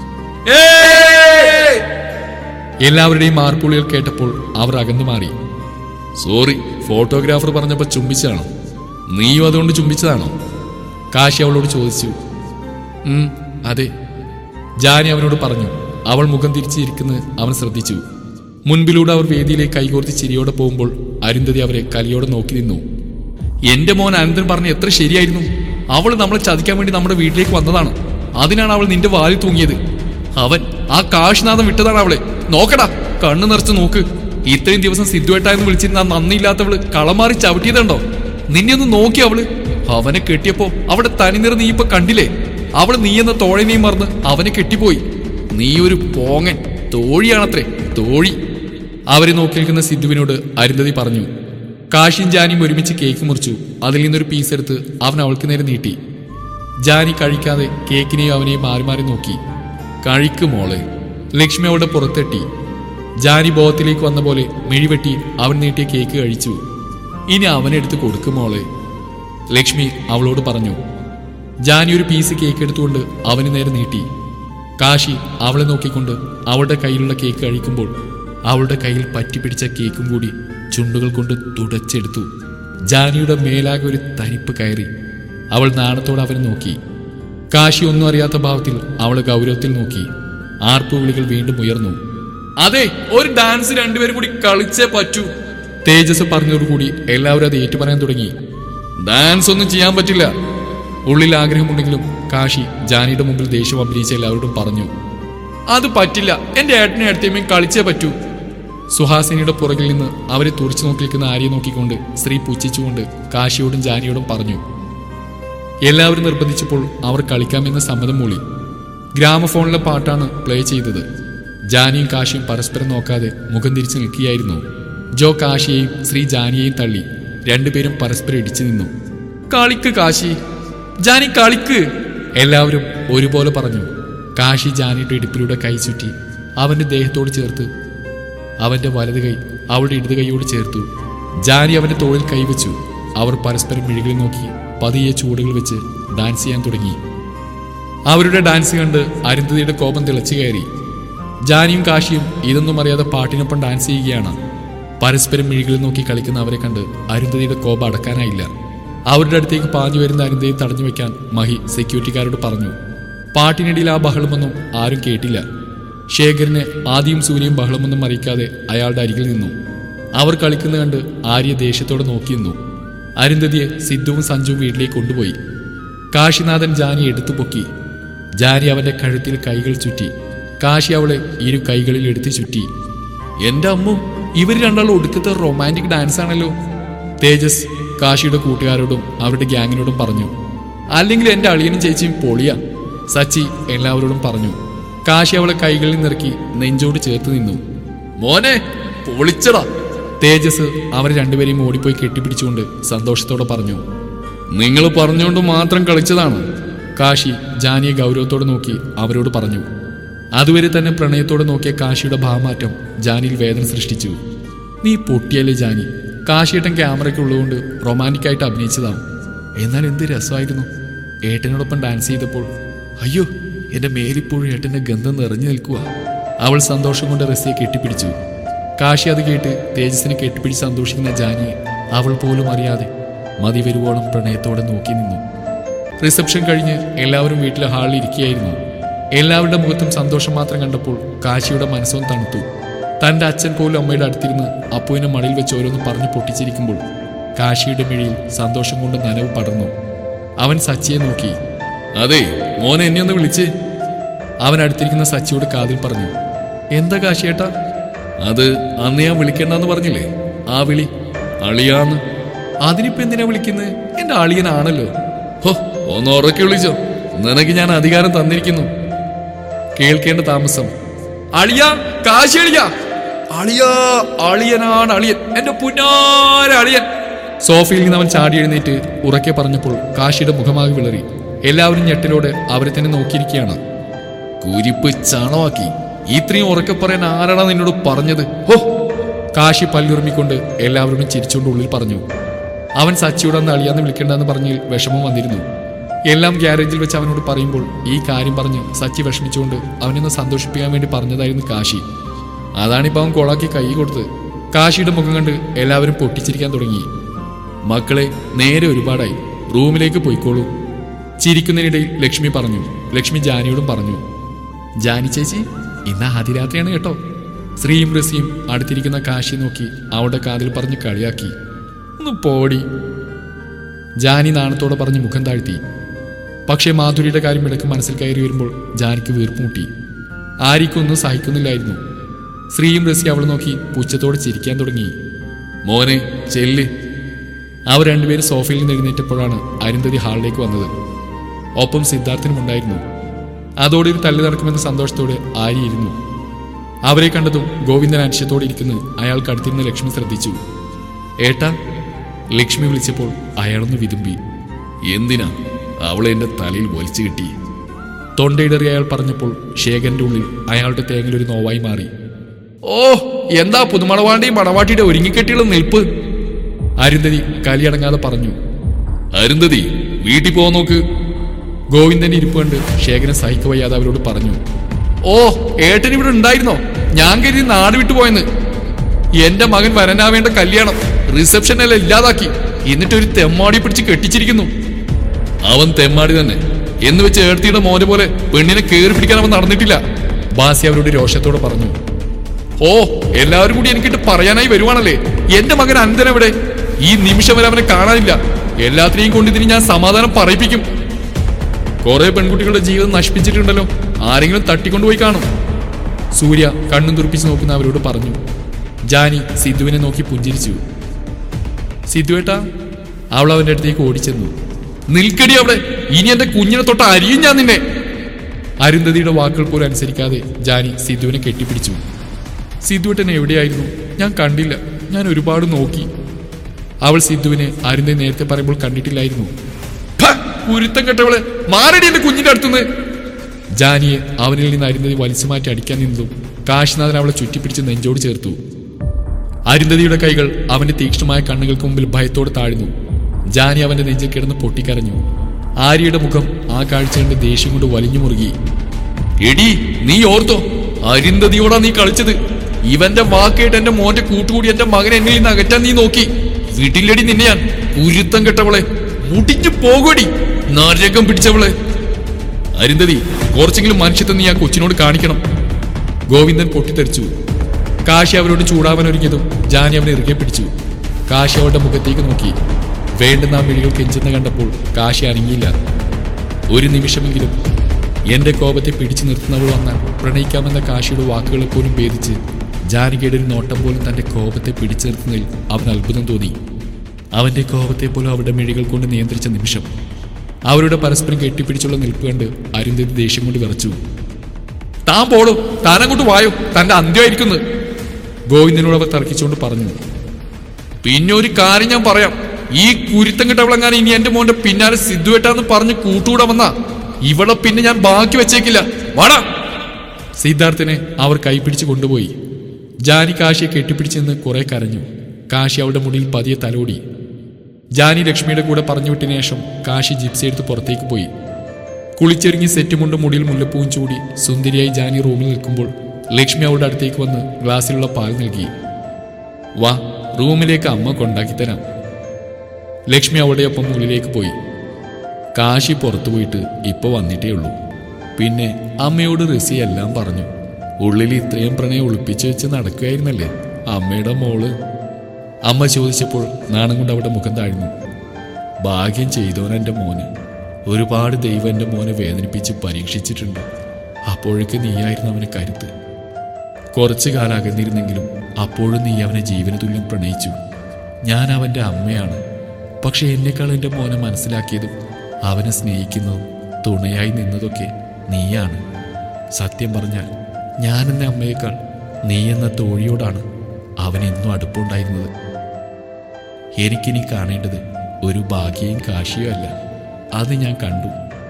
എല്ലാവരുടെയും മാർപ്പുളികൾ കേട്ടപ്പോൾ അവർ അകന്നു മാറി സോറി ഫോട്ടോഗ്രാഫർ പറഞ്ഞപ്പോൾ ചുംബിച്ചതാണോ നീയും അതുകൊണ്ട് ചുംബിച്ചതാണോ കാശി അവളോട് ചോദിച്ചു ഉം, അതെ ജാനി അവനോട് പറഞ്ഞു അവൾ മുഖം തിരിച്ചിരിക്കുന്നത് അവൻ ശ്രദ്ധിച്ചു മുൻപിലൂടെ അവർ വേദിയിലേക്ക് കൈകോർത്ത് ചിരിയോടെ പോകുമ്പോൾ അരുന്ധതി അവരെ കലിയോടെ നോക്കി നിന്നു എന്റെ മോൻ അനന്തൻ പറഞ്ഞ എത്ര ശരിയായിരുന്നു അവൾ നമ്മളെ ചതിക്കാൻ വേണ്ടി നമ്മുടെ വീട്ടിലേക്ക് വന്നതാണ് അതിനാണ് അവൾ നിന്റെ വാലിൽ തൂങ്ങിയത് അവൻ ആ കാശിനാഥം വിട്ടതാണ് അവളെ നോക്കടാ കണ്ണു നിറച്ച് നോക്ക് ഇത്രയും ദിവസം സിദ്ധുവേട്ടായെന്ന് വിളിച്ചിരുന്ന ആ നന്ദിയില്ലാത്തവള് കളമാറി ചവിട്ടിയതുണ്ടോ നിന്നെ ഒന്ന് നോക്കി അവള് അവനെ കെട്ടിയപ്പോ അവിടെ തനിനിറ നീ ഇപ്പൊ കണ്ടില്ലേ അവൾ നീ എന്ന തോഴനെയും മറന്ന് അവനെ കെട്ടിപ്പോയി നീ ഒരു പോങ്ങൻ തോഴിയാണത്രേ തോഴി അവരെ നോക്കി നിൽക്കുന്ന സിദ്ധുവിനോട് അരുന്ധതി പറഞ്ഞു കാശിയും ജാനിയും ഒരുമിച്ച് കേക്ക് മുറിച്ചു അതിൽ നിന്നൊരു പീസ് എടുത്ത് അവൻ അവൾക്ക് നേരെ നീട്ടി ജാനി കഴിക്കാതെ കേക്കിനെയും അവനെയും മാറി മാറി നോക്കി കഴിക്ക് മോളെ ലക്ഷ്മി അവളുടെ പുറത്തെട്ടി ജാനി ബോധത്തിലേക്ക് വന്ന പോലെ മെഴിവെട്ടി അവൻ നീട്ടിയ കേക്ക് കഴിച്ചു ഇനി അവനെടുത്ത് കൊടുക്കും മോളെ ലക്ഷ്മി അവളോട് പറഞ്ഞു ജാനി ഒരു പീസ് കേക്ക് എടുത്തുകൊണ്ട് അവന് നേരെ നീട്ടി കാശി അവളെ നോക്കിക്കൊണ്ട് അവളുടെ കയ്യിലുള്ള കേക്ക് കഴിക്കുമ്പോൾ അവളുടെ കയ്യിൽ പറ്റിപ്പിടിച്ച കേക്കും കൂടി ചുണ്ടുകൾ കൊണ്ട് തുടച്ചെടുത്തു ജാനിയുടെ മേലാകെ ഒരു തരിപ്പ് കയറി അവൾ നാണത്തോടെ അവനെ നോക്കി കാശി ഒന്നും അറിയാത്ത ഭാവത്തിൽ അവളെ ഗൗരവത്തിൽ നോക്കി ആർപ്പു വിളികൾ വീണ്ടും ഉയർന്നു അതെ ഒരു ഡാൻസ് രണ്ടുപേരും കൂടി കളിച്ചേ പറ്റൂ തേജസ് പറഞ്ഞതോടുകൂടി എല്ലാവരും അത് ഏറ്റുപറയാൻ തുടങ്ങി ഡാൻസ് ഒന്നും ചെയ്യാൻ പറ്റില്ല ഉള്ളിൽ ആഗ്രഹമുണ്ടെങ്കിലും കാശി ജാനിയുടെ മുമ്പിൽ ദേഷ്യം അഭിനയിച്ച എല്ലാവരോടും പറഞ്ഞു അത് പറ്റില്ല എന്റെ ഏട്ടനെ അടുത്തേമയും കളിച്ചേ പറ്റൂ സുഹാസിനിയുടെ പുറകിൽ നിന്ന് അവരെ തുറച്ചു നോക്കി നിൽക്കുന്ന ആര്യെ നോക്കിക്കൊണ്ട് സ്ത്രീ പുച്ഛിച്ചുകൊണ്ട് കാശിയോടും ജാനിയോടും പറഞ്ഞു എല്ലാവരും നിർബന്ധിച്ചപ്പോൾ അവർ കളിക്കാമെന്ന് സമ്മതം മൂളി ഗ്രാമഫോണിലെ പാട്ടാണ് പ്ലേ ചെയ്തത് ജാനിയും കാശിയും പരസ്പരം നോക്കാതെ മുഖം തിരിച്ചു നിൽക്കുകയായിരുന്നു ജോ കാശിയെയും ശ്രീ ജാനിയെയും തള്ളി രണ്ടുപേരും പരസ്പരം ഇടിച്ചു നിന്നു കളിക്ക് കാശി ജാനി കളിക്ക് എല്ലാവരും ഒരുപോലെ പറഞ്ഞു കാശി ജാനിയുടെ ഇടുപ്പിലൂടെ കൈ ചുറ്റി അവന്റെ ദേഹത്തോട് ചേർത്ത് അവന്റെ വലത് കൈ അവളുടെ ഇടത് കൈയോട് ചേർത്തു ജാനി അവന്റെ തോളിൽ കൈവച്ചു അവർ പരസ്പരം മിഴികളിൽ നോക്കി പതിയെ ചൂടുകൾ വെച്ച് ഡാൻസ് ചെയ്യാൻ തുടങ്ങി അവരുടെ ഡാൻസ് കണ്ട് അരുന്ധതിയുടെ കോപം തിളച്ചു കയറി ജാനിയും കാശിയും ഇതൊന്നും അറിയാതെ പാട്ടിനൊപ്പം ഡാൻസ് ചെയ്യുകയാണ് പരസ്പരം മിഴികളിൽ നോക്കി കളിക്കുന്ന അവരെ കണ്ട് അരുന്ധതിയുടെ കോപം അടക്കാനായില്ല അവരുടെ അടുത്തേക്ക് പാഞ്ഞു വരുന്ന അരുന്ധതിയെ തടഞ്ഞു വെക്കാൻ മഹി സെക്യൂരിറ്റിക്കാരോട് പറഞ്ഞു പാട്ടിനിടയിൽ ആ ബഹളമൊന്നും ആരും കേട്ടില്ല ശേഖരന് ആദ്യം സൂര്യയും ബഹളമൊന്നും അറിയിക്കാതെ അയാളുടെ അരികിൽ നിന്നു അവർ കളിക്കുന്നത് കണ്ട് ആര്യ ദേഷ്യത്തോടെ നോക്കി നിന്നു അരുന്ധതിയെ സിദ്ധുവും സഞ്ജുവും വീട്ടിലേക്ക് കൊണ്ടുപോയി കാശിനാഥൻ ജാനി എടുത്തു പൊക്കി ജാനി അവന്റെ കഴുത്തിൽ കൈകൾ ചുറ്റി കാശി അവളെ ഇരു കൈകളിൽ എടുത്ത് ചുറ്റി എന്റെ അമ്മു ഇവർ രണ്ടാളും ഒടുക്കത്തെ റൊമാൻറ്റിക് ഡാൻസ് ആണല്ലോ തേജസ് കാശിയുടെ കൂട്ടുകാരോടും അവരുടെ ഗ്യാങ്ങിനോടും പറഞ്ഞു അല്ലെങ്കിൽ എന്റെ അളിയനും ചേച്ചിയും പൊളിയാ സച്ചി എല്ലാവരോടും പറഞ്ഞു കാശി അവളെ കൈകളിൽ നിറക്കി നെഞ്ചോട് ചേർത്ത് നിന്നു മോനെ പൊളിച്ചടാ തേജസ് അവരെ രണ്ടുപേരെയും ഓടിപ്പോയി കെട്ടിപ്പിടിച്ചുകൊണ്ട് സന്തോഷത്തോടെ പറഞ്ഞു നിങ്ങൾ പറഞ്ഞുകൊണ്ട് മാത്രം കളിച്ചതാണ് കാശി ജാനിയെ ഗൗരവത്തോടെ നോക്കി അവരോട് പറഞ്ഞു അതുവരെ തന്നെ പ്രണയത്തോടെ നോക്കിയ കാശിയുടെ ഭാവമാറ്റം ജാനിയിൽ വേദന സൃഷ്ടിച്ചു നീ പൊട്ടിയല്ലേ ജാനി കാശിയേട്ടൻ ക്യാമറയ്ക്ക് ഉള്ളതുകൊണ്ട് റൊമാൻറ്റിക് ആയിട്ട് അഭിനയിച്ചതാവും എന്നാൽ എന്ത് രസമായിരുന്നു ഏട്ടനോടൊപ്പം ഡാൻസ് ചെയ്തപ്പോൾ അയ്യോ എന്റെ മേലിപ്പോഴും ഏട്ടന്റെ ഗന്ധം നിറഞ്ഞു നിൽക്കുക അവൾ സന്തോഷം കൊണ്ട് റസിയെ കെട്ടിപ്പിടിച്ചു കാശി അത് കേട്ട് തേജസ്സിനെ കെട്ടിപ്പിടിച്ച് സന്തോഷിക്കുന്ന ജാനിയെ അവൾ പോലും അറിയാതെ മതി വരുവോളം പ്രണയത്തോടെ നോക്കി നിന്നു റിസപ്ഷൻ കഴിഞ്ഞ് എല്ലാവരും വീട്ടിലെ ഹാളിൽ ഇരിക്കുകയായിരുന്നു എല്ലാവരുടെ മുഖത്തും സന്തോഷം മാത്രം കണ്ടപ്പോൾ കാശിയുടെ മനസ്സും തണുത്തു തന്റെ അച്ഛൻ പോലും അമ്മയുടെ അടുത്തിരുന്ന് അപ്പുവിനെ മടിയിൽ വെച്ച് ഓരോന്ന് പറഞ്ഞു പൊട്ടിച്ചിരിക്കുമ്പോൾ കാശിയുടെ മിഴിയിൽ സന്തോഷം കൊണ്ട് നനവ് പടർന്നു അവൻ സച്ചിയെ നോക്കി അതെ മോനെ എന്നെ ഒന്ന് വിളിച്ച് അവൻ അടുത്തിരിക്കുന്ന സച്ചിയോട് കാതിൽ പറഞ്ഞു എന്താ കാശിയേട്ടാ അത് അന്ന് ഞാൻ വിളിക്കണ്ടെന്ന് പറഞ്ഞില്ലേ ആ വിളി അളിയാന്ന് അതിനിപ്പോ എന്തിനാ വിളിക്കുന്നത് എന്റെ അളിയനാണല്ലോ ഹോ ഒന്ന് ഉറക്കെ വിളിച്ചോ നിനക്ക് ഞാൻ അധികാരം തന്നിരിക്കുന്നു കേൾക്കേണ്ട താമസം അളിയ കാശി അളിയ അളിയ അളിയനാണ് അളിയൻ എന്റെ പുന്നാര അളിയൻ സോഫയിൽ നിന്ന് അവൻ ചാടി എഴുന്നേറ്റ് ഉറക്കെ പറഞ്ഞപ്പോൾ കാശിയുടെ മുഖമാകെ വിളറി എല്ലാവരും ഞെട്ടലോടെ അവരെ തന്നെ നോക്കിയിരിക്കുകയാണ് കുരിപ്പ് ചണമാക്കി ഇത്രയും ഉറക്കെ പറയാൻ ആരാടാ നിന്നോട് പറഞ്ഞത് ഹോ കാശി പല്ലുറുമിക്കൊണ്ട് എല്ലാവരോടും ചിരിച്ചുകൊണ്ട് ഉള്ളിൽ പറഞ്ഞു അവൻ സച്ചിയോട് അന്ന് അളിയാന്ന് വിളിക്കേണ്ടെന്ന് പറഞ്ഞ് വിഷമം വന്നിരുന്നു എല്ലാം ഗ്യാരേജിൽ വെച്ച് അവനോട് പറയുമ്പോൾ ഈ കാര്യം പറഞ്ഞ് സച്ചി വിഷമിച്ചുകൊണ്ട് അവനൊന്ന് സന്തോഷിപ്പിക്കാൻ വേണ്ടി പറഞ്ഞതായിരുന്നു കാശി അതാണിപ്പോൾ അവൻ കൊളാക്കി കൈ കൊടുത്തത് കാശിയുടെ മുഖം കണ്ട് എല്ലാവരും പൊട്ടിച്ചിരിക്കാൻ തുടങ്ങി മക്കളെ നേരെ ഒരുപാടായി റൂമിലേക്ക് പോയിക്കോളൂ ചിരിക്കുന്നതിനിടയിൽ ലക്ഷ്മി പറഞ്ഞു ലക്ഷ്മി ജാനിയോടും പറഞ്ഞു ജാനി ചേച്ചി ഇന്ന് ആദ്യരാത്രിയാണ് കേട്ടോ ശ്രീയും റസിയും അടുത്തിരിക്കുന്ന കാശി നോക്കി അവളുടെ കാതിൽ പറഞ്ഞ് കളിയാക്കി ഒന്ന് പോടി ജാനി നാണത്തോടെ പറഞ്ഞ് മുഖം താഴ്ത്തി പക്ഷേ മാധുരിയുടെ കാര്യം ഇടയ്ക്ക് മനസ്സിൽ കയറി വരുമ്പോൾ ജാനിക്ക് വീർപ്പുമുട്ടി ആരിക്കൊന്നും സഹിക്കുന്നില്ലായിരുന്നു ശ്രീയും റസി അവൾ നോക്കി പുച്ഛത്തോടെ ചിരിക്കാൻ തുടങ്ങി മോനെ ചെല്ല് അവർ രണ്ടുപേരും സോഫയിൽ നിന്ന് എഴുന്നേറ്റപ്പോഴാണ് അരുന്ധതി ഹാളിലേക്ക് വന്നത് ഒപ്പം സിദ്ധാർത്ഥനും ഉണ്ടായിരുന്നു അതോടെ ഒരു തല്ലു നടക്കുമെന്ന സന്തോഷത്തോടെ ആര്യ അവരെ കണ്ടതും ഗോവിന്ദൻ അരിശത്തോടെ ഇരിക്കുന്നു അയാൾക്ക് അടുത്തിരുന്ന ലക്ഷ്മി ശ്രദ്ധിച്ചു ഏട്ടാ ലക്ഷ്മി വിളിച്ചപ്പോൾ അയാളൊന്ന് വിതുമ്പി എന്തിനാ അവളെ എന്റെ തലയിൽ വലിച്ചു കിട്ടി തൊണ്ടയിടറി അയാൾ പറഞ്ഞപ്പോൾ ശേഖരന്റെ ഉള്ളിൽ അയാളുടെ തേങ്ങലൊരു നോവായി മാറി ഓ എന്താ പുതുമണവാണ്ടിയും മണവാട്ടിയുടെ ഒരുങ്ങിക്കെട്ടിയുള്ള നിൽപ്പ് അരുന്ധതി കലിയടങ്ങാതെ പറഞ്ഞു അരുന്ധതി വീട്ടിൽ പോവാൻ നോക്ക് ഗോവിന്ദന്റെ ഇരിപ്പ് കണ്ട് ശേഖരൻ സഹിക്കവയ്യാതെ അവരോട് പറഞ്ഞു ഓ ഏട്ടൻ ഇവിടെ ഉണ്ടായിരുന്നോ ഞാൻ കരുതി നാട് വിട്ടുപോയെന്ന് എന്റെ മകൻ വരനാവേണ്ട കല്യാണം റിസപ്ഷൻ എല്ലാം ഇല്ലാതാക്കി എന്നിട്ട് ഒരു തെമ്മാടി പിടിച്ച് കെട്ടിച്ചിരിക്കുന്നു അവൻ തെമ്മാടി തന്നെ എന്ന് വെച്ച് ഏർത്തിയുടെ മോനെ പോലെ പെണ്ണിനെ കേറി പിടിക്കാൻ അവൻ നടന്നിട്ടില്ല ബാസി അവരോട് രോഷത്തോടെ പറഞ്ഞു ഓ എല്ലാവരും കൂടി എനിക്കിട്ട് പറയാനായി വരുവാണല്ലേ എന്റെ മകൻ അനന്തൻ എവിടെ ഈ നിമിഷം വരെ അവനെ കാണാനില്ല എല്ലാത്തിനെയും കൊണ്ട് ഇതിന് ഞാൻ സമാധാനം പറയിപ്പിക്കും കുറെ പെൺകുട്ടികളുടെ ജീവിതം നശിപ്പിച്ചിട്ടുണ്ടല്ലോ ആരെങ്കിലും തട്ടിക്കൊണ്ടുപോയി കാണും സൂര്യ കണ്ണും തുറപ്പിച്ച് നോക്കുന്ന അവരോട് പറഞ്ഞു ജാനി സിദ്ധുവിനെ നോക്കി പുഞ്ചിരിച്ചു സിദ്ധുവേട്ടാ അവൾ അവന്റെ അടുത്തേക്ക് ഓടിച്ചെന്നു നിൽക്കടി അവിടെ ഇനി എന്റെ കുഞ്ഞിനെ തൊട്ട് അരിയും ഞാൻ നിന്നെ അരുന്ധതിയുടെ വാക്കുകൾ പോലും അനുസരിക്കാതെ ജാനി സിദ്ധുവിനെ കെട്ടിപ്പിടിച്ചു സിദ്ധുവേട്ടൻ എവിടെയായിരുന്നു ഞാൻ കണ്ടില്ല ഞാൻ ഒരുപാട് നോക്കി അവൾ സിദ്ധുവിനെ അരുന്ധതി നേരത്തെ പറയുമ്പോൾ കണ്ടിട്ടില്ലായിരുന്നു "ഭ, കുരുത്തം കെട്ടവള് മാറടി എന്റെ കുഞ്ഞിന്റെ അടുത്തുനിന്ന് ജാനിയെ അവനിൽ നിന്ന് അരുന്ധതി വലിച്ചു മാറ്റി അടിക്കാൻ നിന്നതും കാശിനാഥൻ അവളെ ചുറ്റിപ്പിടിച്ച് നെഞ്ചോട് ചേർത്തു അരുന്ധതിയുടെ കൈകൾ അവന്റെ തീക്ഷ്ണമായ കണ്ണുകൾക്ക് മുമ്പിൽ ഭയത്തോടെ താഴ്ന്നു ജാനി അവന്റെ നെഞ്ചിൽ കിടന്ന് പൊട്ടിക്കരഞ്ഞു ആര്യയുടെ മുഖം ആ കാഴ്ച കണ്ട് ദേഷ്യം കൊണ്ട് വലിഞ്ഞു മുറുകി എടി നീ ഓർത്തോ അരുന്ധതിയോടാ നീ കളിച്ചത് ഇവന്റെ വാക്കേട്ട് എന്റെ മോന്റെ കൂട്ടുകൂടി എന്റെ മകനെ എന്നിൽ നിന്ന് അകറ്റാൻ നീ നോക്കി വീട്ടിലടി നിന്നെ ഞാൻ ഉരുത്തം കെട്ടവളെ മുടിഞ്ഞു പോകടി നരകം പിടിച്ചവളെ അരുന്ധതി കുറച്ചെങ്കിലും മനുഷ്യത്വം നീ ആ കൊച്ചിനോട് കാണിക്കണം ഗോവിന്ദൻ പൊട്ടിത്തെറിച്ചു കാശി അവരോട് ചൂടാവാൻ ഒരുങ്ങിയതും ജാനി അവനെ ഇറുകെ പിടിച്ചു കാശി അവളുടെ മുഖത്തേക്ക് നോക്കി വേണ്ടുന്ന ആ മിഴികൾ കെഞ്ചുന്ന കണ്ടപ്പോൾ കാശി അനങ്ങിയില്ല ഒരു നിമിഷമെങ്കിലും എന്റെ കോപത്തെ പിടിച്ചു നിർത്തുന്നവൾ വന്നാൽ പ്രണയിക്കാമെന്ന കാശിയുടെ വാക്കുകളെ പോലും ഭേദിച്ച് ജാനകിയുടെ ഒരു നോട്ടം പോലും തന്റെ കോപത്തെ പിടിച്ചു നിർത്തുന്നതിൽ അവൻ അത്ഭുതം തോന്നി അവന്റെ കോപത്തെ പോലും അവരുടെ മിഴികൾ കൊണ്ട് നിയന്ത്രിച്ച നിമിഷം അവരുടെ പരസ്പരം കെട്ടിപ്പിടിച്ചുള്ള നിൽപ്പ് കണ്ട് അരുന്ധതി ദേഷ്യം കൊണ്ട് വിറച്ചു താൻ പോടും താൻ അങ്ങോട്ട് വായോ തന്റെ അന്ത്യമായിരിക്കുന്നു ഗോവിന്ദനോട് അവർ തർക്കിച്ചുകൊണ്ട് പറഞ്ഞു പിന്നെ ഒരു കാര്യം ഞാൻ പറയാം ഈ കുരുത്തം കിട്ടവളങ്ങാൻ ഇനി എന്റെ മോന്റെ പിന്നാലെ സിദ്ധുവേട്ടാന്ന് പറഞ്ഞ് കൂട്ടുകൂടെ വന്നാ ഇവളെ പിന്നെ ഞാൻ ബാക്കി വെച്ചേക്കില്ല വാടാ സിദ്ധാർത്ഥിനെ അവർ കൈപിടിച്ച് കൊണ്ടുപോയി ജാനി കാശിയെ കെട്ടിപ്പിടിച്ച് നിന്ന് കുറെ കരഞ്ഞു കാശി അവളുടെ മുടിയിൽ പതിയെ തലോടി ജാനി ലക്ഷ്മിയുടെ കൂടെ പറഞ്ഞു വിട്ടതിന് ശേഷം കാശി ജിപ്സി എടുത്ത് പുറത്തേക്ക് പോയി കുളിച്ചൊരുങ്ങി സെറ്റ് മുണ്ട് മുടിയിൽ മുല്ലപ്പൂവും ചൂടി സുന്ദരിയായി ജാനി റൂമിൽ നിൽക്കുമ്പോൾ ലക്ഷ്മി അവളുടെ അടുത്തേക്ക് വന്ന് ഗ്ലാസ്സിലുള്ള പാൽ നൽകി വാ റൂമിലേക്ക് അമ്മ കൊണ്ടാക്കി തരാം ലക്ഷ്മി അവളുടെ ഒപ്പം ഉള്ളിലേക്ക് പോയി കാശി പുറത്തു പോയിട്ട് ഇപ്പൊ വന്നിട്ടേ ഉള്ളൂ പിന്നെ അമ്മയോട് റസി എല്ലാം പറഞ്ഞു ഉള്ളിൽ ഇത്രയും പ്രണയം ഒളിപ്പിച്ചു വെച്ച് നടക്കുകയായിരുന്നല്ലേ അമ്മയുടെ മോള് അമ്മ ചോദിച്ചപ്പോൾ നാണം കൊണ്ട് അവളുടെ മുഖം താഴ്ന്നു ഭാഗ്യം ചെയ്തോൻ എൻ്റെ മോന് ഒരുപാട് ദൈവം എൻ്റെ മോനെ വേദനിപ്പിച്ച് പരീക്ഷിച്ചിട്ടുണ്ട് അപ്പോഴേക്ക് നീയായിരുന്നു അവന് കരുത്ത് കുറച്ചു കാലം അകന്നിരുന്നെങ്കിലും അപ്പോഴും നീ അവനെ ജീവന തുല്യം പ്രണയിച്ചു ഞാൻ അവൻ്റെ അമ്മയാണ് പക്ഷെ എന്നെക്കാൾ എൻ്റെ മോനെ മനസ്സിലാക്കിയതും അവനെ സ്നേഹിക്കുന്നതും തുണയായി നിന്നതൊക്കെ നീയാണ് സത്യം പറഞ്ഞാൽ ഞാൻ എന്ന അമ്മയേക്കാൾ നീ എന്ന തോഴിയോടാണ് അവൻ എന്നും അടുപ്പുണ്ടായിരുന്നത് എനിക്കിനി കാണേണ്ടത് ഒരു ഭാഗ്യയും കാശിയോ അല്ല അത് ഞാൻ കണ്ടു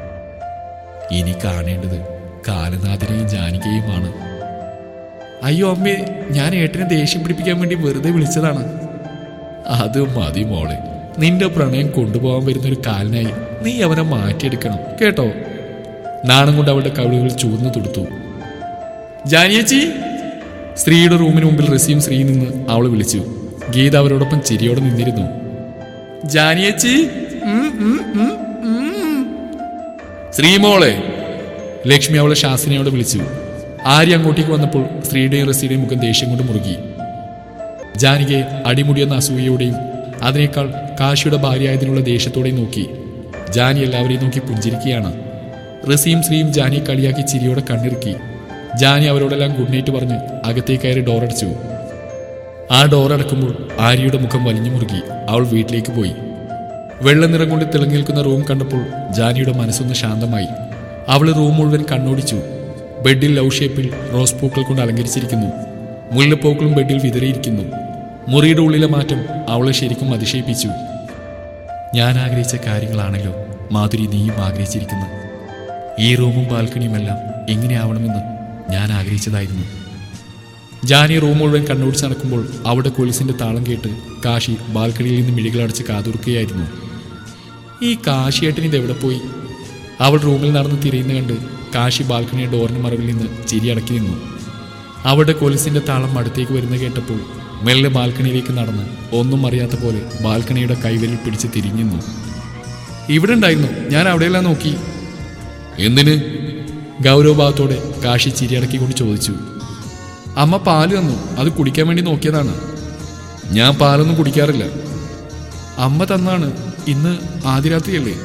ഇനി കാണേണ്ടത് കാലനാഥനെയും ജാനകിയുമാണ് അയ്യോ അമ്മേ ഞാൻ ഏട്ടനെ ദേഷ്യം പിടിപ്പിക്കാൻ വേണ്ടി വെറുതെ വിളിച്ചതാണ് അത് മതി മോളെ നിന്റെ പ്രണയം കൊണ്ടുപോകാൻ വരുന്ന ഒരു കാലിനായി നീ അവനെ മാറ്റിയെടുക്കണം കേട്ടോ നാണം കൊണ്ട് അവളുടെ കവിളുകൾ ചൂർന്നു തുടുത്തു ജാനിയച്ചി സ്ത്രീയുടെ റൂമിന് മുമ്പിൽ റസിയും ശ്രീ നിന്ന് അവൾ വിളിച്ചു ഗീത അവരോടൊപ്പം ചിരിയോടെ നിന്നിരുന്നു ജാനിയച്ചി ഉം, ഉം, ഉം, ഉം. ശ്രീമോളെ ലക്ഷ്മി അവളെ ശാസ്ത്രിയോട് വിളിച്ചു ആര്യ അങ്ങോട്ടേക്ക് വന്നപ്പോൾ സ്ത്രീയുടെയും റസിയുടെയും മുഖം ദേഷ്യം കൊണ്ട് മുറുകി ജാനികയെ അടിമുടിയെന്ന അസൂയയോടെയും അതിനേക്കാൾ കാശിയുടെ ഭാര്യയായതിനുള്ള ദേഷ്യത്തോടെയും നോക്കി ജാനി എല്ലാവരെയും നോക്കി പുഞ്ചിരിക്കുകയാണ് റസിയും ശ്രീയും ജാനിയെ കളിയാക്കി ചിരിയോടെ കണ്ണിറുക്കി ജാനി അവരോടെല്ലാം ഗുഡ് നൈറ്റ് പറഞ്ഞ് അകത്തേക്ക് കയറി ഡോറടച്ചു ആ ഡോർ അടക്കുമ്പോൾ ആര്യയുടെ മുഖം വലിഞ്ഞു മുറുകി അവൾ വീട്ടിലേക്ക് പോയി വെള്ള നിറം കൊണ്ട് തിളങ്ങി നിൽക്കുന്ന റൂം കണ്ടപ്പോൾ ജാനിയുടെ മനസ്സൊന്ന് ശാന്തമായി അവൾ റൂം മുഴുവൻ കണ്ണോടിച്ചു ബെഡിൽ ലവ് ഷേപ്പിൽ റോസ് പൂക്കൾ കൊണ്ട് അലങ്കരിച്ചിരിക്കുന്നു മുല്ലപ്പൂക്കളും ബെഡിൽ വിതറിയിരിക്കുന്നു മുറിയുടെ ഉള്ളിലെ മാറ്റം അവളെ ശരിക്കും അതിശയിപ്പിച്ചു ഞാൻ ആഗ്രഹിച്ച കാര്യങ്ങളാണല്ലോ മാധുരി നീയും ആഗ്രഹിച്ചിരിക്കുന്നത് ഈ റൂമും ബാൽക്കണിയുമെല്ലാം ഇങ്ങനെ ആവണമെന്ന് ഞാൻ ആഗ്രഹിച്ചതായിരുന്നു ജാനി റൂം മുഴുവൻ കണ്ണോടിച്ച് നടക്കുമ്പോൾ അവിടെ കൊലുസിന്റെ താളം കേട്ട് കാശി ബാൽക്കണിയിൽ നിന്ന് മിഴികളടച്ച് കാതുർക്കുകയായിരുന്നു ഈ കാശിയേട്ടൻ ഇത് എവിടെ പോയി അവൾ റൂമിൽ നടന്ന് തിരിയുന്ന കണ്ട് കാശി ബാൽക്കണിയുടെ ഡോറിന് മറവിൽ നിന്ന് ചിരി അടക്കി നിന്നു അവളുടെ കൊലുസിന്റെ താളം അടുത്തേക്ക് വരുന്ന കേട്ടപ്പോൾ മെല്ലെ ബാൽക്കണിയിലേക്ക് നടന്ന് ഒന്നും അറിയാത്ത പോലെ ബാൽക്കണിയുടെ കൈവരിൽ പിടിച്ച് തിരിഞ്ഞു നിന്നു ഇവിടെ ഉണ്ടായിരുന്നു ഞാൻ അവിടെയെല്ലാം നോക്കി എന്തിന് ഗൗരവഭാവത്തോടെ കാശി ചിരിയടക്കിക്കൊണ്ട് ചോദിച്ചു അമ്മ പാല് തന്നു അത് കുടിക്കാൻ വേണ്ടി നോക്കിയതാണ് ഞാൻ പാലൊന്നും കുടിക്കാറില്ല അമ്മ തന്നാണ് ഇന്ന് ആദിരാത്രിയല്ലേ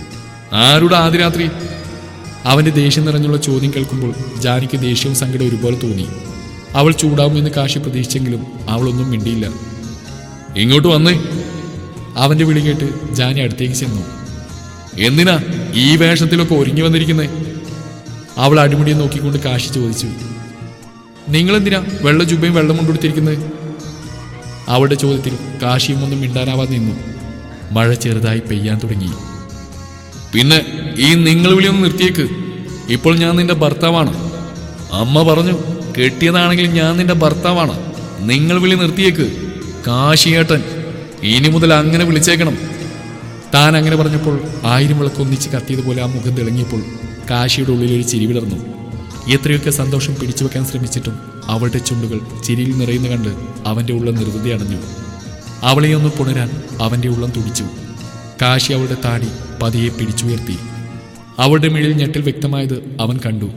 ആരുടെ ആദിരാത്രി അവന്റെ ദേഷ്യം നിറഞ്ഞുള്ള ചോദ്യം കേൾക്കുമ്പോൾ ജാനിക്ക് ദേഷ്യവും സങ്കടം ഒരുപോലെ തോന്നി അവൾ ചൂടാവുമെന്ന് കാശി പ്രതീക്ഷിച്ചെങ്കിലും അവളൊന്നും മിണ്ടിയില്ല ഇങ്ങോട്ട് വന്നേ അവന്റെ വിളി കേട്ട് ജാനി അടുത്തേക്ക് ചെന്നു എന്തിനാ ഈ വേഷത്തിലൊക്കെ ഒരുങ്ങി വന്നിരിക്കുന്നേ അവൾ അടിമുടിയെ നോക്കിക്കൊണ്ട് കാശി ചോദിച്ചു നിങ്ങളെന്തിനാ വെള്ള ജുബയും വെള്ളം കൊണ്ടുകൊടുത്തിരിക്കുന്നത് അവളുടെ ചോദ്യത്തിൽ കാശിയും ഒന്നും മിണ്ടാനാവാതെ നിന്നു മഴ ചെറുതായി പെയ്യാൻ തുടങ്ങി പിന്നെ ഈ നിങ്ങൾ വിളിയൊന്ന് നിർത്തിയേക്ക് ഇപ്പോൾ ഞാൻ നിന്റെ ഭർത്താവാണ് അമ്മ പറഞ്ഞു കെട്ടിയതാണെങ്കിൽ ഞാൻ നിന്റെ ഭർത്താവാണ് നിങ്ങൾ വിളി നിർത്തിയേക്ക് കാശിയേട്ടൻ ഇനി മുതൽ അങ്ങനെ വിളിച്ചേക്കണം താൻ അങ്ങനെ പറഞ്ഞപ്പോൾ ആയിരം വിളക്ക് ഒന്നിച്ച് കത്തിയതുപോലെ ആ മുഖം തിളങ്ങിയപ്പോൾ കാശിയുടെ ഉള്ളിൽ ഒരു ചിരി വിടർന്നു എത്രയൊക്കെ സന്തോഷം പിടിച്ചു വെക്കാൻ ശ്രമിച്ചിട്ടും അവളുടെ ചുണ്ടുകൾ ചിരിയിൽ നിറയുന്ന കണ്ട് അവന്റെ ഉള്ളം നിർവൃതി അടഞ്ഞു അവളെ ഒന്ന് പുണരാൻ അവന്റെ ഉള്ളം തുടിച്ചു കാശി അവളുടെ താടി പതിയെ പിടിച്ചുയർത്തി അവളുടെ മിഴിൽ ഞെട്ടിൽ വ്യക്തമായത് അവൻ കണ്ടു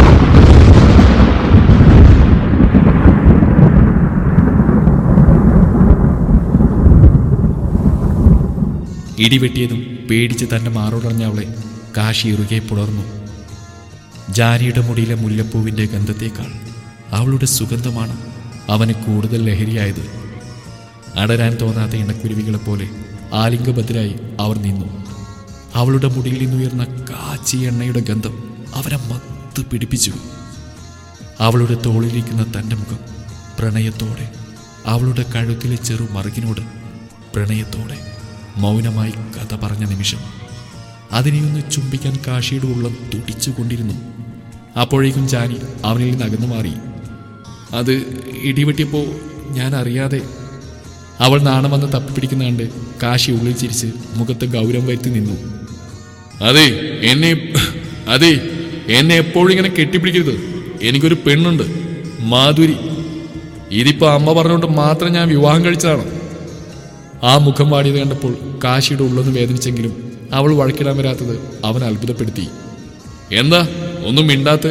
ഇടിവെട്ടിയതും പേടിച്ച് തന്റെ മാറോടറിഞ്ഞ അവളെ കാശി ഇറുകെ പുണർന്നു ജാനിയുടെ മുടിയിലെ മുല്ലപ്പൂവിന്റെ ഗന്ധത്തേക്കാൾ അവളുടെ സുഗന്ധമാണ് അവന് കൂടുതൽ ലഹരിയായത് അടരാൻ തോന്നാത്ത ഇണക്കുരുവികളെ പോലെ ആലിംഗഭദ്രായി അവർ നിന്നു അവളുടെ മുടിയിൽ നിന്നുയർന്ന കാച്ചി എണ്ണയുടെ ഗന്ധം അവരെ മത്ത് പിടിപ്പിച്ചു അവളുടെ തോളിലിരിക്കുന്ന തൻ്റെ മുഖം പ്രണയത്തോടെ അവളുടെ കഴുത്തിലെ ചെറു മറുകിനോട് പ്രണയത്തോടെ മൗനമായി കഥ പറഞ്ഞ നിമിഷം അതിനെയൊന്ന് ചുംബിക്കാൻ കാശിയുടെ ഉള്ളം തുടിച്ചുകൊണ്ടിരുന്നു അപ്പോഴേക്കും ജാനി അവനിൽ നിന്ന് അകന്നു മാറി അത് ഇടിവെട്ടിയപ്പോൾ ഞാൻ അറിയാതെ അവൾ നാണം വന്ന് തപ്പിപ്പിടിക്കുന്ന കണ്ട് കാശി ഉള്ളിൽ ചിരിച്ച് മുഖത്ത് ഗൗരവം വരുത്തി നിന്നു അതെ എന്നെ അതെ എന്നെ എപ്പോഴും ഇങ്ങനെ കെട്ടിപ്പിടിക്കരുത് എനിക്കൊരു പെണ്ണുണ്ട് മാധുരി ഇതിപ്പോ അമ്മ പറഞ്ഞുകൊണ്ട് മാത്രം ഞാൻ വിവാഹം കഴിച്ചതാണ് ആ മുഖം വാടിയത് കണ്ടപ്പോൾ കാശിയുടെ ഉള്ളൊന്ന് വേദനിച്ചെങ്കിലും അവൾ വഴക്കിടാൻ വരാത്തത് അവൻ അത്ഭുതപ്പെടുത്തി എന്താ ഒന്നും മിണ്ടാത്ത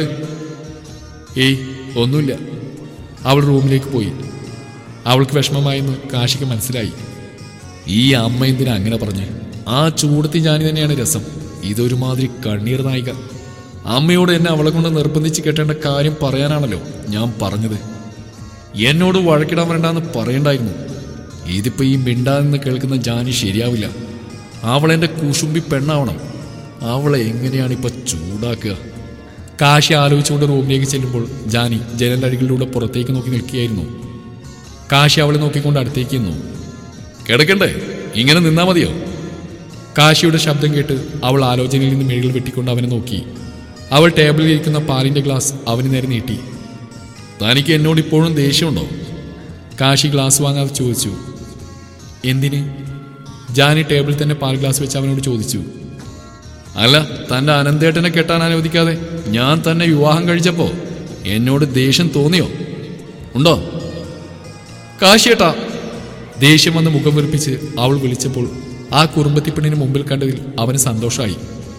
ഏയ് ഒന്നുമില്ല അവൾ റൂമിലേക്ക് പോയി അവൾക്ക് വിഷമമായെന്ന് കാശിക്ക് മനസ്സിലായി ഈ അമ്മ എന്തിനാ അങ്ങനെ പറഞ്ഞ് ആ ചൂടത്തി ജാനി തന്നെയാണ് രസം ഇതൊരുമാതിരി കണ്ണീർ നായിക അമ്മയോട് എന്നെ അവളെ കൊണ്ട് നിർബന്ധിച്ച് കെട്ടേണ്ട കാര്യം പറയാനാണല്ലോ ഞാൻ പറഞ്ഞത് എന്നോട് വഴക്കിടാൻ വരണ്ടെന്ന് പറയണ്ടായിരുന്നു ഇതിപ്പോ ഈ മിണ്ടാന്ന് കേൾക്കുന്ന ജാനി ശരിയാവില്ല അവളെന്റെ കുശുമ്പി പെണ്ണാവണം അവളെ എങ്ങനെയാണ് ഇപ്പൊ ചൂടാക്കുക കാശി ആലോചിച്ചുകൊണ്ട് റൂമിലേക്ക് ചെല്ലുമ്പോൾ ജാനി ജനലടികളിലൂടെ പുറത്തേക്ക് നോക്കി നിൽക്കുകയായിരുന്നു കാശി അവളെ നോക്കിക്കൊണ്ട് അടുത്തേക്ക് നിന്നു കിടക്കണ്ടേ ഇങ്ങനെ നിന്നാ മതിയോ കാശിയുടെ ശബ്ദം കേട്ട് അവൾ ആലോചനയിൽ നിന്ന് മെഴുകൾ വെട്ടിക്കൊണ്ട് അവനെ നോക്കി അവൾ ടേബിളിൽ ഇരിക്കുന്ന പാലിന്റെ ഗ്ലാസ് അവന് നേരെ നീട്ടി തനിക്ക് എന്നോട് ഇപ്പോഴും ദേഷ്യമുണ്ടോ കാശി ഗ്ലാസ് വാങ്ങാതെ ചോദിച്ചു എന്തിന് ജാനി ടേബിളിൽ തന്നെ പാൽ ഗ്ലാസ് വെച്ച് അവനോട് ചോദിച്ചു അല്ല തന്റെ അനന്തേട്ടനെ കെട്ടാൻ അനുവദിക്കാതെ ഞാൻ തന്നെ വിവാഹം കഴിച്ചപ്പോ എന്നോട് ദേഷ്യം തോന്നിയോ ഉണ്ടോ കാശിയേട്ടാ ദേഷ്യം വന്ന് മുഖം വെറുപ്പിച്ച് അവൾ വിളിച്ചപ്പോൾ ആ കുറുമ്പത്തിപ്പെണ്ണിന് മുമ്പിൽ കണ്ടതിൽ അവന് സന്തോഷമായി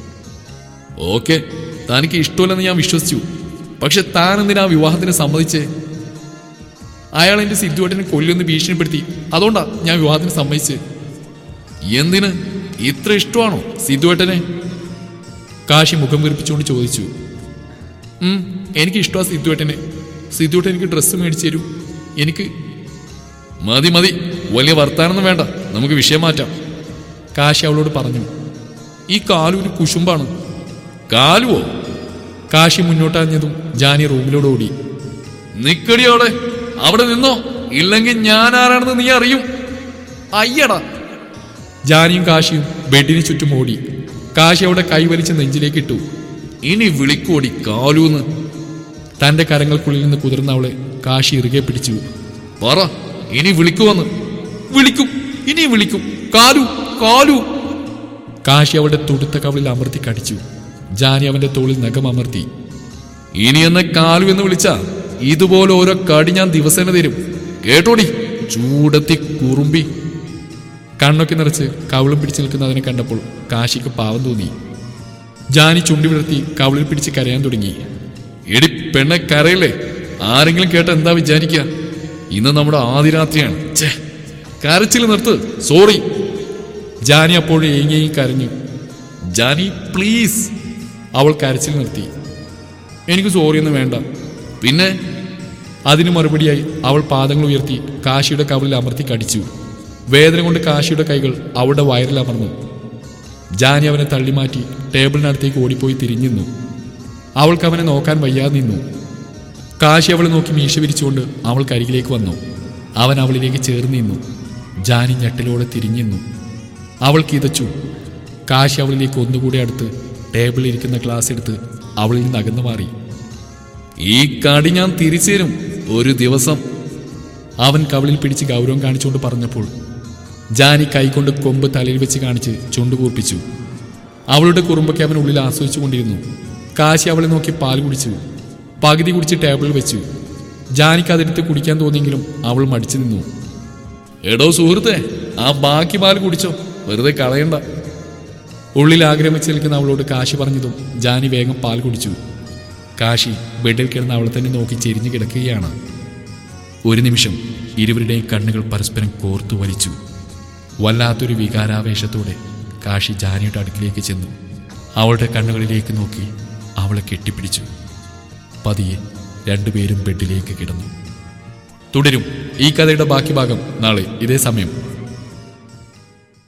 ഓക്കെ തനിക്ക് ഇഷ്ടമില്ലെന്ന് ഞാൻ വിശ്വസിച്ചു പക്ഷെ താൻ എന്തിനാ വിവാഹത്തിന് സമ്മതിച്ചേ അയാൾ എന്റെ സിദ്ധുവേട്ടനെ കൊല്ലുമെന്ന് ഭീഷണിപ്പെടുത്തി അതുകൊണ്ടാ ഞാൻ വിവാഹത്തിന് സമ്മതിച്ച് എന്തിന് ഇത്ര ഇഷ്ടമാണോ സിദ്ധുവേട്ടനെ കാശി മുഖം വീർപ്പിച്ചുകൊണ്ട് ചോദിച്ചു ഉം, എനിക്ക് ഇഷ്ടമാണ് സിദ്ധുവേട്ടനെ സിദ്ധുവേട്ടൻ എനിക്ക് ഡ്രസ്സ് മേടിച്ചു തരൂ എനിക്ക് മതി മതി വലിയ വർത്താനൊന്നും വേണ്ട നമുക്ക് വിഷയം മാറ്റാം കാശി അവളോട് പറഞ്ഞു ഈ കാലു ഒരു കുശുമ്പാണ് കാലുവോ കാശി മുന്നോട്ടറിഞ്ഞതും ജാനി റൂമിലോട് ഓടി നിക്കടി അവിടെ അവിടെ നിന്നോ ഇല്ലെങ്കിൽ ഞാൻ ആരാണെന്ന് നീ അറിയും അയ്യടാ ജാനിയും കാശിയും ബെഡിന് ചുറ്റും ഓടി കാശി അവിടെ കൈവലിച്ച് നെഞ്ചിലേക്ക് ഇട്ടു ഇനി വിളിക്കോടി കാലൂന്ന് തന്റെ കരങ്ങൾക്കുള്ളിൽ നിന്ന് കുതിർന്ന അവളെ കാശി ഇറുകെ പിടിച്ചു പറ ഇനി വിളിക്കുവന്ന് വിളിക്കും ഇനി വിളിക്കും കാലു കാലു കാശി അവളുടെ തുടുത്ത കവിളിൽ അമർത്തി കടിച്ചു ജാനി അവന്റെ തോളിൽ നഖം അമർത്തി ഇനി എന്നെ കാലു എന്ന് വിളിച്ച ഇതുപോലെ ഓരോ കടി ഞാൻ ദിവസേന തരും കേട്ടോടി ചൂടത്തി കുറുമ്പി കണ്ണൊക്കെ നിറച്ച് കവിളും പിടിച്ചു നിൽക്കുന്ന അതിനെ കണ്ടപ്പോൾ കാശിക്ക് പാവം തോന്നി ജാനി ചുണ്ടി വിടർത്തി കവിളിൽ പിടിച്ച് കരയാൻ തുടങ്ങി എടി പെണ്ണെ കരയില്ലേ ആരെങ്കിലും കേട്ട എന്താ വിചാരിക്കുക ഇന്ന് നമ്മുടെ ആദിരാത്രിയാണ് ഛേ കരച്ചിൽ നിർത്ത് സോറി ജാനി അപ്പോഴും ഏങ്ങി കരഞ്ഞു ജാനി പ്ലീസ് അവൾ കരച്ചിൽ നിർത്തി എനിക്ക് സോറി ഒന്നും വേണ്ട പിന്നെ അതിന് മറുപടിയായി അവൾ പാദങ്ങൾ ഉയർത്തി കാശിയുടെ കവിളിൽ അമർത്തി കടിച്ചു വേദന കൊണ്ട് കാശിയുടെ കൈകൾ അവളുടെ വയറിൽ അമർന്നു ജാനി അവനെ തള്ളിമാറ്റി ടേബിളിനടുത്തേക്ക് ഓടിപ്പോയി തിരിഞ്ഞിരുന്നു അവൾക്ക് അവനെ നോക്കാൻ വയ്യാതെ നിന്നു കാശി അവളെ നോക്കി മീശ വിരിച്ചുകൊണ്ട് അവൾക്ക് അരികിലേക്ക് വന്നു അവൻ അവളിലേക്ക് ചേർന്ന് നിന്നു ജാനി ഞെട്ടലോടെ തിരിഞ്ഞിരുന്നു അവൾ കിതച്ചു കാശി അവളിലേക്ക് ഒന്നുകൂടെ അടുത്ത് ടേബിളിൽ ഇരിക്കുന്ന ഗ്ലാസ് എടുത്ത് അവളിൽ നിന്ന് അകന്നു മാറി ഈ കടി ഞാൻ തിരിച്ചു തരും ഒരു ദിവസം അവൻ കവിളിൽ പിടിച്ച് ഗൗരവം കാണിച്ചുകൊണ്ട് പറഞ്ഞപ്പോൾ ജാനി കൈകൊണ്ട് കൊമ്പ് തലയിൽ വെച്ച് കാണിച്ച് ചുണ്ടു കൂർപ്പിച്ചു അവളുടെ കുറുമ്പൊക്കെ അവൻ ഉള്ളിൽ ആസ്വദിച്ചു കൊണ്ടിരുന്നു കാശി അവളെ നോക്കി പാൽ കുടിച്ചു പകുതി കുടിച്ച് ടേബിളിൽ വെച്ചു ജാനിക്ക് അതെടുത്ത് കുടിക്കാൻ തോന്നിയെങ്കിലും അവൾ മടിച്ചു നിന്നു എടോ സുഹൃത്തെ ആ ബാക്കി പാൽ കുടിച്ചോ വെറുതെ കളയണ്ട ഉള്ളിൽ ആഗ്രഹിച്ച് നിൽക്കുന്ന അവളോട് കാശി പറഞ്ഞതും ജാനി വേഗം പാൽ കുടിച്ചു കാശി ബെഡിൽ കിടന്ന് അവളെ തന്നെ നോക്കി ചെരിഞ്ഞു കിടക്കുകയാണ് ഒരു നിമിഷം ഇരുവരുടെയും കണ്ണുകൾ പരസ്പരം കോർത്തു വലിച്ചു വല്ലാത്തൊരു വികാരാവേശത്തോടെ കാശി ജാനിയുടെ അടുക്കിലേക്ക് ചെന്നു അവളുടെ കണ്ണുകളിലേക്ക് നോക്കി അവളെ കെട്ടിപ്പിടിച്ചു പതിയെ രണ്ടുപേരും ബെഡിലേക്ക് കിടന്നു തുടരും ഈ കഥയുടെ ബാക്കി ഭാഗം നാളെ ഇതേ സമയം